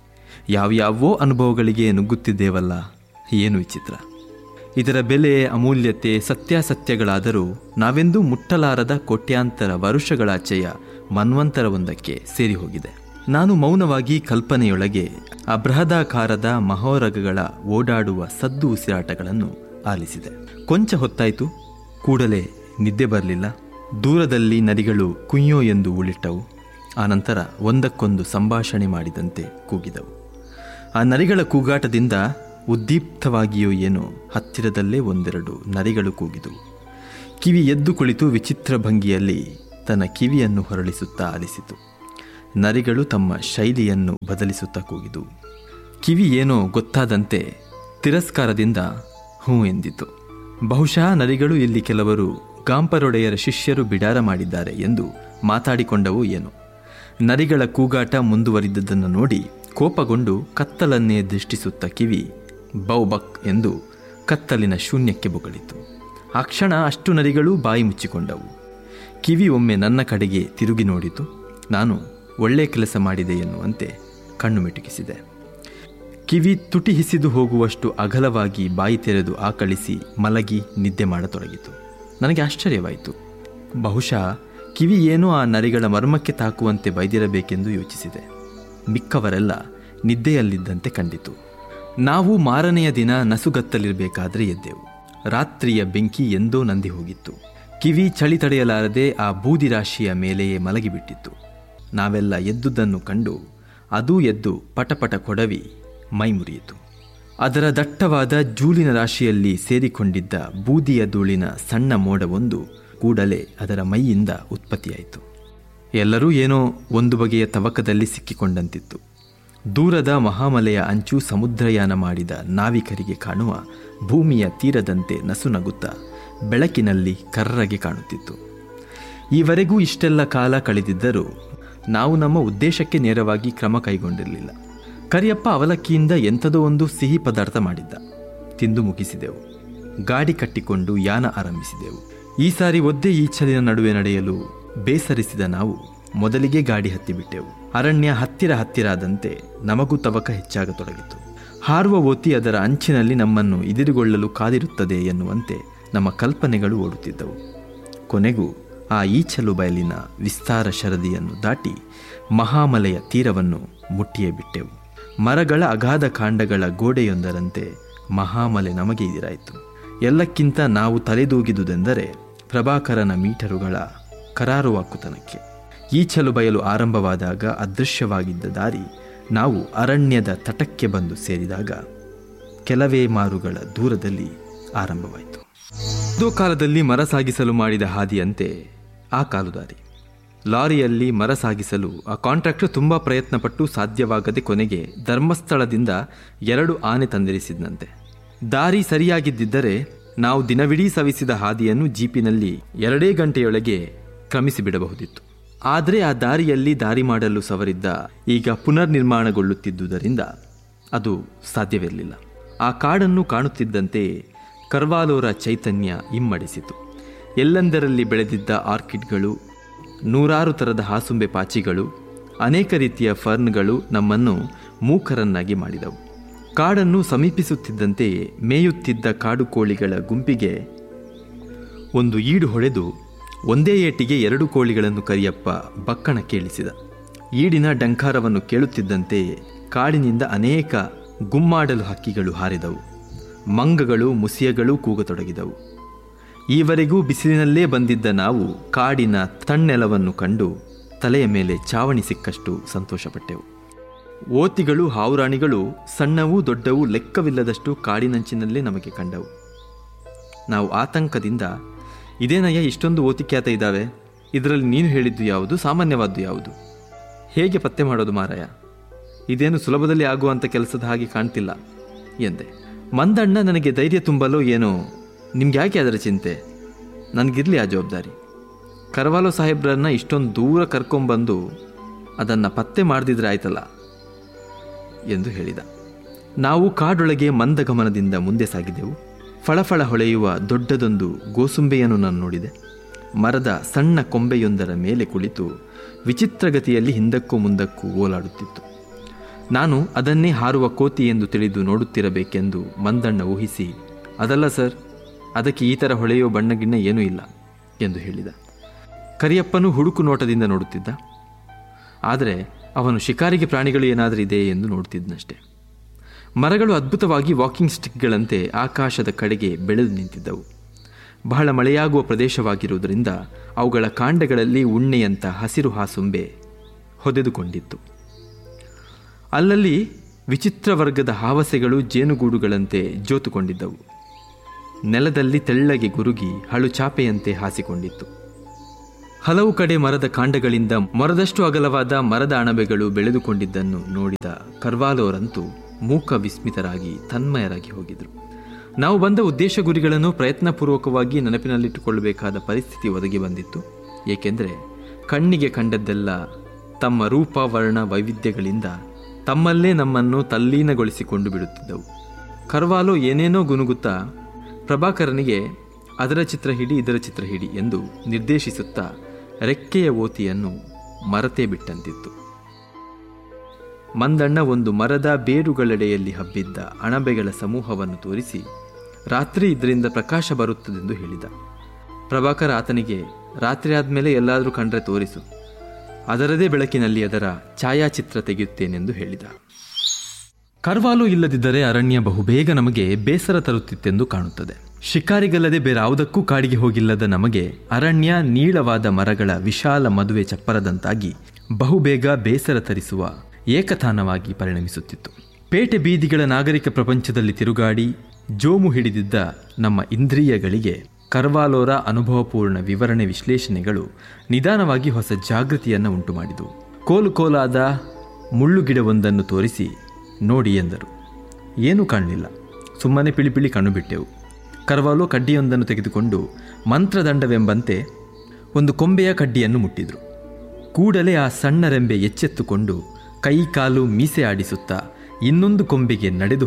ಯಾವ್ಯಾವೋ ಅನುಭವಗಳಿಗೆ ನುಗ್ಗುತ್ತಿದ್ದೇವಲ್ಲ ಏನು ವಿಚಿತ್ರ ಇದರ ಬೆಲೆ ಅಮೂಲ್ಯತೆ ಸತ್ಯಾಸತ್ಯಗಳಾದರೂ ನಾವೆಂದೂ ಮುಟ್ಟಲಾರದ ಕೋಟ್ಯಾಂತರ ವರುಷಗಳಾಚೆಯ ಮನ್ವಂತರವೊಂದಕ್ಕೆ ಸೇರಿ ಹೋಗಿದೆ ನಾನು ಮೌನವಾಗಿ ಕಲ್ಪನೆಯೊಳಗೆ ಆ ಬೃಹದಾಕಾರದ ಮಹೋರಗಗಳ ಓಡಾಡುವ ಸದ್ದು ಉಸಿರಾಟಗಳನ್ನು ಆಲಿಸಿದೆ ಕೊಂಚ ಹೊತ್ತಾಯಿತು ಕೂಡಲೇ ನಿದ್ದೆ ಬರಲಿಲ್ಲ ದೂರದಲ್ಲಿ ನರಿಗಳು ಕುಯ್ಯೋ ಎಂದು ಉಳಿಟ್ಟವು ಆನಂತರ ಒಂದಕ್ಕೊಂದು ಸಂಭಾಷಣೆ ಮಾಡಿದಂತೆ ಕೂಗಿದವು ಆ ನರಿಗಳ ಕೂಗಾಟದಿಂದ ಉದ್ದೀಪ್ತವಾಗಿಯೋ ಏನೋ ಹತ್ತಿರದಲ್ಲೇ ಒಂದೆರಡು ನರಿಗಳು ಕೂಗಿದವು ಕಿವಿ ಎದ್ದು ಕುಳಿತು ವಿಚಿತ್ರ ಭಂಗಿಯಲ್ಲಿ ತನ್ನ ಕಿವಿಯನ್ನು ಹೊರಳಿಸುತ್ತಾ ಆಲಿಸಿತು ನರಿಗಳು ತಮ್ಮ ಶೈಲಿಯನ್ನು ಬದಲಿಸುತ್ತಾ ಕೂಗಿದವು ಕಿವಿ ಏನೋ ಗೊತ್ತಾದಂತೆ ತಿರಸ್ಕಾರದಿಂದ ಹ್ಞೂ ಎಂದಿತು ಬಹುಶಃ ನರಿಗಳು ಇಲ್ಲಿ ಕೆಲವರು ಗಾಂಪರೊಡೆಯರ ಶಿಷ್ಯರು ಬಿಡಾರ ಮಾಡಿದ್ದಾರೆ ಎಂದು ಮಾತಾಡಿಕೊಂಡವು ಏನು ನರಿಗಳ ಕೂಗಾಟ ಮುಂದುವರಿದದ್ದನ್ನು ನೋಡಿ ಕೋಪಗೊಂಡು ಕತ್ತಲನ್ನೇ ದೃಷ್ಟಿಸುತ್ತ ಕಿವಿ ಬೌಬಕ್ ಎಂದು ಕತ್ತಲಿನ ಶೂನ್ಯಕ್ಕೆ ಬೊಗಳಿತು ಆ ಕ್ಷಣ ಅಷ್ಟು ನರಿಗಳು ಬಾಯಿ ಮುಚ್ಚಿಕೊಂಡವು ಕಿವಿ ಒಮ್ಮೆ ನನ್ನ ಕಡೆಗೆ ತಿರುಗಿ ನೋಡಿತು ನಾನು ಒಳ್ಳೆ ಕೆಲಸ ಮಾಡಿದೆ ಎನ್ನುವಂತೆ ಕಣ್ಣು ಮಿಟುಕಿಸಿದೆ ಕಿವಿ ತುಟಿ ಹಿಸಿದು ಹೋಗುವಷ್ಟು ಅಗಲವಾಗಿ ಬಾಯಿ ತೆರೆದು ಆಕಳಿಸಿ ಮಲಗಿ ನಿದ್ದೆ ಮಾಡತೊಡಗಿತು ನನಗೆ ಆಶ್ಚರ್ಯವಾಯಿತು ಬಹುಶಃ ಕಿವಿ ಏನೋ ಆ ನರಿಗಳ ಮರ್ಮಕ್ಕೆ ತಾಕುವಂತೆ ಬೈದಿರಬೇಕೆಂದು ಯೋಚಿಸಿದೆ ಮಿಕ್ಕವರೆಲ್ಲ ನಿದ್ದೆಯಲ್ಲಿದ್ದಂತೆ ಕಂಡಿತು ನಾವು ಮಾರನೆಯ ದಿನ ನಸುಗತ್ತಲಿರಬೇಕಾದ್ರೆ ಎದ್ದೆವು ರಾತ್ರಿಯ ಬೆಂಕಿ ಎಂದೋ ನಂದಿ ಹೋಗಿತ್ತು ಕಿವಿ ಚಳಿ ತಡೆಯಲಾರದೆ ಆ ಬೂದಿ ರಾಶಿಯ ಮೇಲೆಯೇ ಮಲಗಿಬಿಟ್ಟಿತ್ತು ನಾವೆಲ್ಲ ಎದ್ದುದನ್ನು ಕಂಡು ಅದೂ ಎದ್ದು ಪಟಪಟ ಕೊಡವಿ ಮೈ ಮುರಿಯಿತು ಅದರ ದಟ್ಟವಾದ ಜೂಲಿನ ರಾಶಿಯಲ್ಲಿ ಸೇರಿಕೊಂಡಿದ್ದ ಬೂದಿಯ ಧೂಳಿನ ಸಣ್ಣ ಮೋಡವೊಂದು ಕೂಡಲೇ ಅದರ ಮೈಯಿಂದ ಉತ್ಪತ್ತಿಯಾಯಿತು ಎಲ್ಲರೂ ಏನೋ ಒಂದು ಬಗೆಯ ತವಕದಲ್ಲಿ ಸಿಕ್ಕಿಕೊಂಡಂತಿತ್ತು ದೂರದ ಮಹಾಮಲೆಯ ಅಂಚು ಸಮುದ್ರಯಾನ ಮಾಡಿದ ನಾವಿಕರಿಗೆ ಕಾಣುವ ಭೂಮಿಯ ತೀರದಂತೆ ನಸುನಗುತ್ತಾ ಬೆಳಕಿನಲ್ಲಿ ಕರ್ರಗೆ ಕಾಣುತ್ತಿತ್ತು ಈವರೆಗೂ ಇಷ್ಟೆಲ್ಲ ಕಾಲ ಕಳೆದಿದ್ದರೂ ನಾವು ನಮ್ಮ ಉದ್ದೇಶಕ್ಕೆ ನೇರವಾಗಿ ಕ್ರಮ ಕೈಗೊಂಡಿರಲಿಲ್ಲ ಕರಿಯಪ್ಪ ಅವಲಕ್ಕಿಯಿಂದ ಎಂಥದೋ ಒಂದು ಸಿಹಿ ಪದಾರ್ಥ ಮಾಡಿದ್ದ ತಿಂದು ಮುಗಿಸಿದೆವು ಗಾಡಿ ಕಟ್ಟಿಕೊಂಡು ಯಾನ ಆರಂಭಿಸಿದೆವು ಈ ಸಾರಿ ಒದ್ದೆ ಈಚಲಿನ ನಡುವೆ ನಡೆಯಲು ಬೇಸರಿಸಿದ ನಾವು ಮೊದಲಿಗೆ ಗಾಡಿ ಹತ್ತಿಬಿಟ್ಟೆವು ಅರಣ್ಯ ಹತ್ತಿರ ಹತ್ತಿರ ಆದಂತೆ ನಮಗೂ ತವಕ ಹೆಚ್ಚಾಗತೊಡಗಿತು ಹಾರುವ ಓತಿ ಅದರ ಅಂಚಿನಲ್ಲಿ ನಮ್ಮನ್ನು ಇದಿರುಗೊಳ್ಳಲು ಕಾದಿರುತ್ತದೆ ಎನ್ನುವಂತೆ ನಮ್ಮ ಕಲ್ಪನೆಗಳು ಓಡುತ್ತಿದ್ದವು ಕೊನೆಗೂ ಆ ಈಚಲು ಬಯಲಿನ ವಿಸ್ತಾರ ಶರದಿಯನ್ನು ದಾಟಿ ಮಹಾಮಲೆಯ ತೀರವನ್ನು ಮುಟ್ಟಿಯೇ ಬಿಟ್ಟೆವು ಮರಗಳ ಅಗಾಧ ಕಾಂಡಗಳ ಗೋಡೆಯೊಂದರಂತೆ ಮಹಾಮಲೆ ನಮಗೆ ಎದುರಾಯಿತು ಎಲ್ಲಕ್ಕಿಂತ ನಾವು ತಲೆದೂಗಿದುದೆಂದರೆ ಪ್ರಭಾಕರನ ಮೀಟರುಗಳ ಕರಾರುವಾಕುತನಕ್ಕೆ ಈಚಲು ಬಯಲು ಆರಂಭವಾದಾಗ ಅದೃಶ್ಯವಾಗಿದ್ದ ದಾರಿ ನಾವು ಅರಣ್ಯದ ತಟಕ್ಕೆ ಬಂದು ಸೇರಿದಾಗ ಕೆಲವೇ ಮಾರುಗಳ ದೂರದಲ್ಲಿ ಆರಂಭವಾಯಿತು ಇದೋ ಕಾಲದಲ್ಲಿ ಮರ ಸಾಗಿಸಲು ಮಾಡಿದ ಹಾದಿಯಂತೆ ಆ ಕಾಲುದಾರಿ ಲಾರಿಯಲ್ಲಿ ಮರ ಸಾಗಿಸಲು ಆ ಕಾಂಟ್ರಾಕ್ಟರ್ ತುಂಬ ಪ್ರಯತ್ನಪಟ್ಟು ಸಾಧ್ಯವಾಗದೆ ಕೊನೆಗೆ ಧರ್ಮಸ್ಥಳದಿಂದ ಎರಡು ಆನೆ ತಂದಿರಿಸಿದಂತೆ ದಾರಿ ಸರಿಯಾಗಿದ್ದಿದ್ದರೆ ನಾವು ದಿನವಿಡೀ ಸವಿಸಿದ ಹಾದಿಯನ್ನು ಜೀಪಿನಲ್ಲಿ ಎರಡೇ ಗಂಟೆಯೊಳಗೆ ಕ್ರಮಿಸಿಬಿಡಬಹುದಿತ್ತು ಆದರೆ ಆ ದಾರಿಯಲ್ಲಿ ದಾರಿ ಮಾಡಲು ಸವರಿದ್ದ ಈಗ ಪುನರ್ನಿರ್ಮಾಣಗೊಳ್ಳುತ್ತಿದ್ದುದರಿಂದ ಅದು ಸಾಧ್ಯವಿರಲಿಲ್ಲ ಆ ಕಾಡನ್ನು ಕಾಣುತ್ತಿದ್ದಂತೆ ಕರ್ವಾಲೋರ ಚೈತನ್ಯ ಇಮ್ಮಡಿಸಿತು ಎಲ್ಲೆಂದರಲ್ಲಿ ಬೆಳೆದಿದ್ದ ಆರ್ಕಿಡ್ಗಳು ನೂರಾರು ಥರದ ಹಾಸುಂಬೆ ಪಾಚಿಗಳು ಅನೇಕ ರೀತಿಯ ಫರ್ನ್ಗಳು ನಮ್ಮನ್ನು ಮೂಕರನ್ನಾಗಿ ಮಾಡಿದವು ಕಾಡನ್ನು ಸಮೀಪಿಸುತ್ತಿದ್ದಂತೆಯೇ ಮೇಯುತ್ತಿದ್ದ ಕಾಡು ಕೋಳಿಗಳ ಗುಂಪಿಗೆ ಒಂದು ಈಡು ಹೊಡೆದು ಒಂದೇ ಏಟಿಗೆ ಎರಡು ಕೋಳಿಗಳನ್ನು ಕರಿಯಪ್ಪ ಬಕ್ಕಣ ಕೇಳಿಸಿದ ಈಡಿನ ಡಂಕಾರವನ್ನು ಕೇಳುತ್ತಿದ್ದಂತೆಯೇ ಕಾಡಿನಿಂದ ಅನೇಕ ಗುಮ್ಮಾಡಲು ಹಕ್ಕಿಗಳು ಹಾರಿದವು ಮಂಗಗಳು ಮುಸಿಯಗಳು ಕೂಗತೊಡಗಿದವು ಈವರೆಗೂ ಬಿಸಿಲಿನಲ್ಲೇ ಬಂದಿದ್ದ ನಾವು ಕಾಡಿನ ತಣ್ಣೆಲವನ್ನು ಕಂಡು ತಲೆಯ ಮೇಲೆ ಚಾವಣಿ ಸಿಕ್ಕಷ್ಟು ಸಂತೋಷಪಟ್ಟೆವು ಓತಿಗಳು ಹಾವುರಾಣಿಗಳು ಸಣ್ಣವೂ ದೊಡ್ಡವೂ ಲೆಕ್ಕವಿಲ್ಲದಷ್ಟು ಕಾಡಿನಂಚಿನಲ್ಲೇ ನಮಗೆ ಕಂಡವು ನಾವು ಆತಂಕದಿಂದ ಇದೇನಯ್ಯ ಇಷ್ಟೊಂದು ಓತಿಖ್ಯಾತ ಇದ್ದಾವೆ ಇದರಲ್ಲಿ ನೀನು ಹೇಳಿದ್ದು ಯಾವುದು ಸಾಮಾನ್ಯವಾದ್ದು ಯಾವುದು ಹೇಗೆ ಪತ್ತೆ ಮಾಡೋದು ಮಾರಾಯ ಇದೇನು ಸುಲಭದಲ್ಲಿ ಆಗುವಂಥ ಕೆಲಸದ ಹಾಗೆ ಕಾಣ್ತಿಲ್ಲ ಎಂದೆ ಮಂದಣ್ಣ ನನಗೆ ಧೈರ್ಯ ತುಂಬಲು ಏನೋ ನಿಮ್ಗೆ ಯಾಕೆ ಅದರ ಚಿಂತೆ ನನಗಿರಲಿ ಆ ಜವಾಬ್ದಾರಿ ಕರವಾಲೋ ಸಾಹೇಬ್ರನ್ನ ಇಷ್ಟೊಂದು ದೂರ ಕರ್ಕೊಂಬಂದು ಅದನ್ನು ಪತ್ತೆ ಮಾಡದಿದ್ರೆ ಆಯ್ತಲ್ಲ ಎಂದು ಹೇಳಿದ ನಾವು ಕಾಡೊಳಗೆ ಮಂದಗಮನದಿಂದ ಮುಂದೆ ಸಾಗಿದೆವು ಫಳಫಳ ಹೊಳೆಯುವ ದೊಡ್ಡದೊಂದು ಗೋಸುಂಬೆಯನ್ನು ನಾನು ನೋಡಿದೆ ಮರದ ಸಣ್ಣ ಕೊಂಬೆಯೊಂದರ ಮೇಲೆ ಕುಳಿತು ವಿಚಿತ್ರಗತಿಯಲ್ಲಿ ಹಿಂದಕ್ಕೂ ಮುಂದಕ್ಕೂ ಓಲಾಡುತ್ತಿತ್ತು ನಾನು ಅದನ್ನೇ ಹಾರುವ ಕೋತಿ ಎಂದು ತಿಳಿದು ನೋಡುತ್ತಿರಬೇಕೆಂದು ಮಂದಣ್ಣ ಊಹಿಸಿ ಅದಲ್ಲ ಸರ್ ಅದಕ್ಕೆ ಈ ಥರ ಹೊಳೆಯೋ ಬಣ್ಣಗಿಣ್ಣ ಏನೂ ಇಲ್ಲ ಎಂದು ಹೇಳಿದ ಕರಿಯಪ್ಪನು ಹುಡುಕು ನೋಟದಿಂದ ನೋಡುತ್ತಿದ್ದ ಆದರೆ ಅವನು ಶಿಕಾರಿಗೆ ಪ್ರಾಣಿಗಳು ಏನಾದರೂ ಇದೆ ಎಂದು ನೋಡುತ್ತಿದ್ದನಷ್ಟೆ ಮರಗಳು ಅದ್ಭುತವಾಗಿ ವಾಕಿಂಗ್ ಸ್ಟಿಕ್ಗಳಂತೆ ಆಕಾಶದ ಕಡೆಗೆ ಬೆಳೆದು ನಿಂತಿದ್ದವು ಬಹಳ ಮಳೆಯಾಗುವ ಪ್ರದೇಶವಾಗಿರುವುದರಿಂದ ಅವುಗಳ ಕಾಂಡಗಳಲ್ಲಿ ಉಣ್ಣೆಯಂಥ ಹಸಿರು ಹಾಸುಂಬೆ ಹೊದೆದುಕೊಂಡಿತ್ತು ಅಲ್ಲಲ್ಲಿ ವಿಚಿತ್ರ ವರ್ಗದ ಹಾವಸೆಗಳು ಜೇನುಗೂಡುಗಳಂತೆ ಜೋತುಕೊಂಡಿದ್ದವು ನೆಲದಲ್ಲಿ ತೆಳ್ಳಗೆ ಗುರುಗಿ ಹಳು ಚಾಪೆಯಂತೆ ಹಾಸಿಕೊಂಡಿತ್ತು ಹಲವು ಕಡೆ ಮರದ ಕಾಂಡಗಳಿಂದ ಮೊರದಷ್ಟು ಅಗಲವಾದ ಮರದ ಅಣಬೆಗಳು ಬೆಳೆದುಕೊಂಡಿದ್ದನ್ನು ನೋಡಿದ ಕರ್ವಾಲೋರಂತೂ ಮೂಕ ವಿಸ್ಮಿತರಾಗಿ ತನ್ಮಯರಾಗಿ ಹೋಗಿದ್ರು ನಾವು ಬಂದ ಉದ್ದೇಶ ಗುರಿಗಳನ್ನು ಪ್ರಯತ್ನಪೂರ್ವಕವಾಗಿ ನೆನಪಿನಲ್ಲಿಟ್ಟುಕೊಳ್ಳಬೇಕಾದ ಪರಿಸ್ಥಿತಿ ಒದಗಿ ಬಂದಿತ್ತು ಏಕೆಂದರೆ ಕಣ್ಣಿಗೆ ಕಂಡದ್ದೆಲ್ಲ ತಮ್ಮ ರೂಪ ವರ್ಣ ವೈವಿಧ್ಯಗಳಿಂದ ತಮ್ಮಲ್ಲೇ ನಮ್ಮನ್ನು ತಲ್ಲೀನಗೊಳಿಸಿಕೊಂಡು ಬಿಡುತ್ತಿದ್ದವು ಕರ್ವಾಲೋ ಏನೇನೋ ಗುನುಗುತ್ತಾ ಪ್ರಭಾಕರನಿಗೆ ಅದರ ಚಿತ್ರ ಹಿಡಿ ಇದರ ಚಿತ್ರ ಹಿಡಿ ಎಂದು ನಿರ್ದೇಶಿಸುತ್ತಾ ರೆಕ್ಕೆಯ ಓತಿಯನ್ನು ಮರತೇ ಬಿಟ್ಟಂತಿತ್ತು ಮಂದಣ್ಣ ಒಂದು ಮರದ ಬೇರುಗಳೆಡೆಯಲ್ಲಿ ಹಬ್ಬಿದ್ದ ಅಣಬೆಗಳ ಸಮೂಹವನ್ನು ತೋರಿಸಿ ರಾತ್ರಿ ಇದರಿಂದ ಪ್ರಕಾಶ ಬರುತ್ತದೆಂದು ಹೇಳಿದ ಪ್ರಭಾಕರ ಆತನಿಗೆ ರಾತ್ರಿ ಆದಮೇಲೆ ಎಲ್ಲಾದರೂ ಕಂಡ್ರೆ ತೋರಿಸು ಅದರದೇ ಬೆಳಕಿನಲ್ಲಿ ಅದರ ಛಾಯಾಚಿತ್ರ ತೆಗೆಯುತ್ತೇನೆಂದು ಹೇಳಿದ ಕರ್ವಾಲು ಇಲ್ಲದಿದ್ದರೆ ಅರಣ್ಯ ಬಹುಬೇಗ ನಮಗೆ ಬೇಸರ ತರುತ್ತಿತ್ತೆಂದು ಕಾಣುತ್ತದೆ ಶಿಕಾರಿಗಲ್ಲದೆ ಬೇರಾವುದಕ್ಕೂ ಕಾಡಿಗೆ ಹೋಗಿಲ್ಲದ ನಮಗೆ ಅರಣ್ಯ ನೀಳವಾದ ಮರಗಳ ವಿಶಾಲ ಮದುವೆ ಚಪ್ಪರದಂತಾಗಿ ಬಹುಬೇಗ ಬೇಸರ ತರಿಸುವ ಏಕತಾನವಾಗಿ ಪರಿಣಮಿಸುತ್ತಿತ್ತು ಪೇಟೆ ಬೀದಿಗಳ ನಾಗರಿಕ ಪ್ರಪಂಚದಲ್ಲಿ ತಿರುಗಾಡಿ ಜೋಮು ಹಿಡಿದಿದ್ದ ನಮ್ಮ ಇಂದ್ರಿಯಗಳಿಗೆ ಕರ್ವಾಲೋರ ಅನುಭವಪೂರ್ಣ ವಿವರಣೆ ವಿಶ್ಲೇಷಣೆಗಳು ನಿಧಾನವಾಗಿ ಹೊಸ ಜಾಗೃತಿಯನ್ನು ಉಂಟುಮಾಡಿದವು ಕೋಲು ಕೋಲಾದ ಮುಳ್ಳುಗಿಡವೊಂದನ್ನು ತೋರಿಸಿ ನೋಡಿ ಎಂದರು ಏನೂ ಕಾಣಲಿಲ್ಲ ಸುಮ್ಮನೆ ಪಿಳಿಪಿಳಿ ಕಣ್ಣು ಬಿಟ್ಟೆವು ಕರ್ವಾಲು ಕಡ್ಡಿಯೊಂದನ್ನು ತೆಗೆದುಕೊಂಡು ಮಂತ್ರದಂಡವೆಂಬಂತೆ ಒಂದು ಕೊಂಬೆಯ ಕಡ್ಡಿಯನ್ನು ಮುಟ್ಟಿದರು ಕೂಡಲೇ ಆ ಸಣ್ಣ ರೆಂಬೆ ಎಚ್ಚೆತ್ತುಕೊಂಡು ಕೈ ಕಾಲು ಮೀಸೆ ಆಡಿಸುತ್ತಾ ಇನ್ನೊಂದು ಕೊಂಬೆಗೆ ನಡೆದು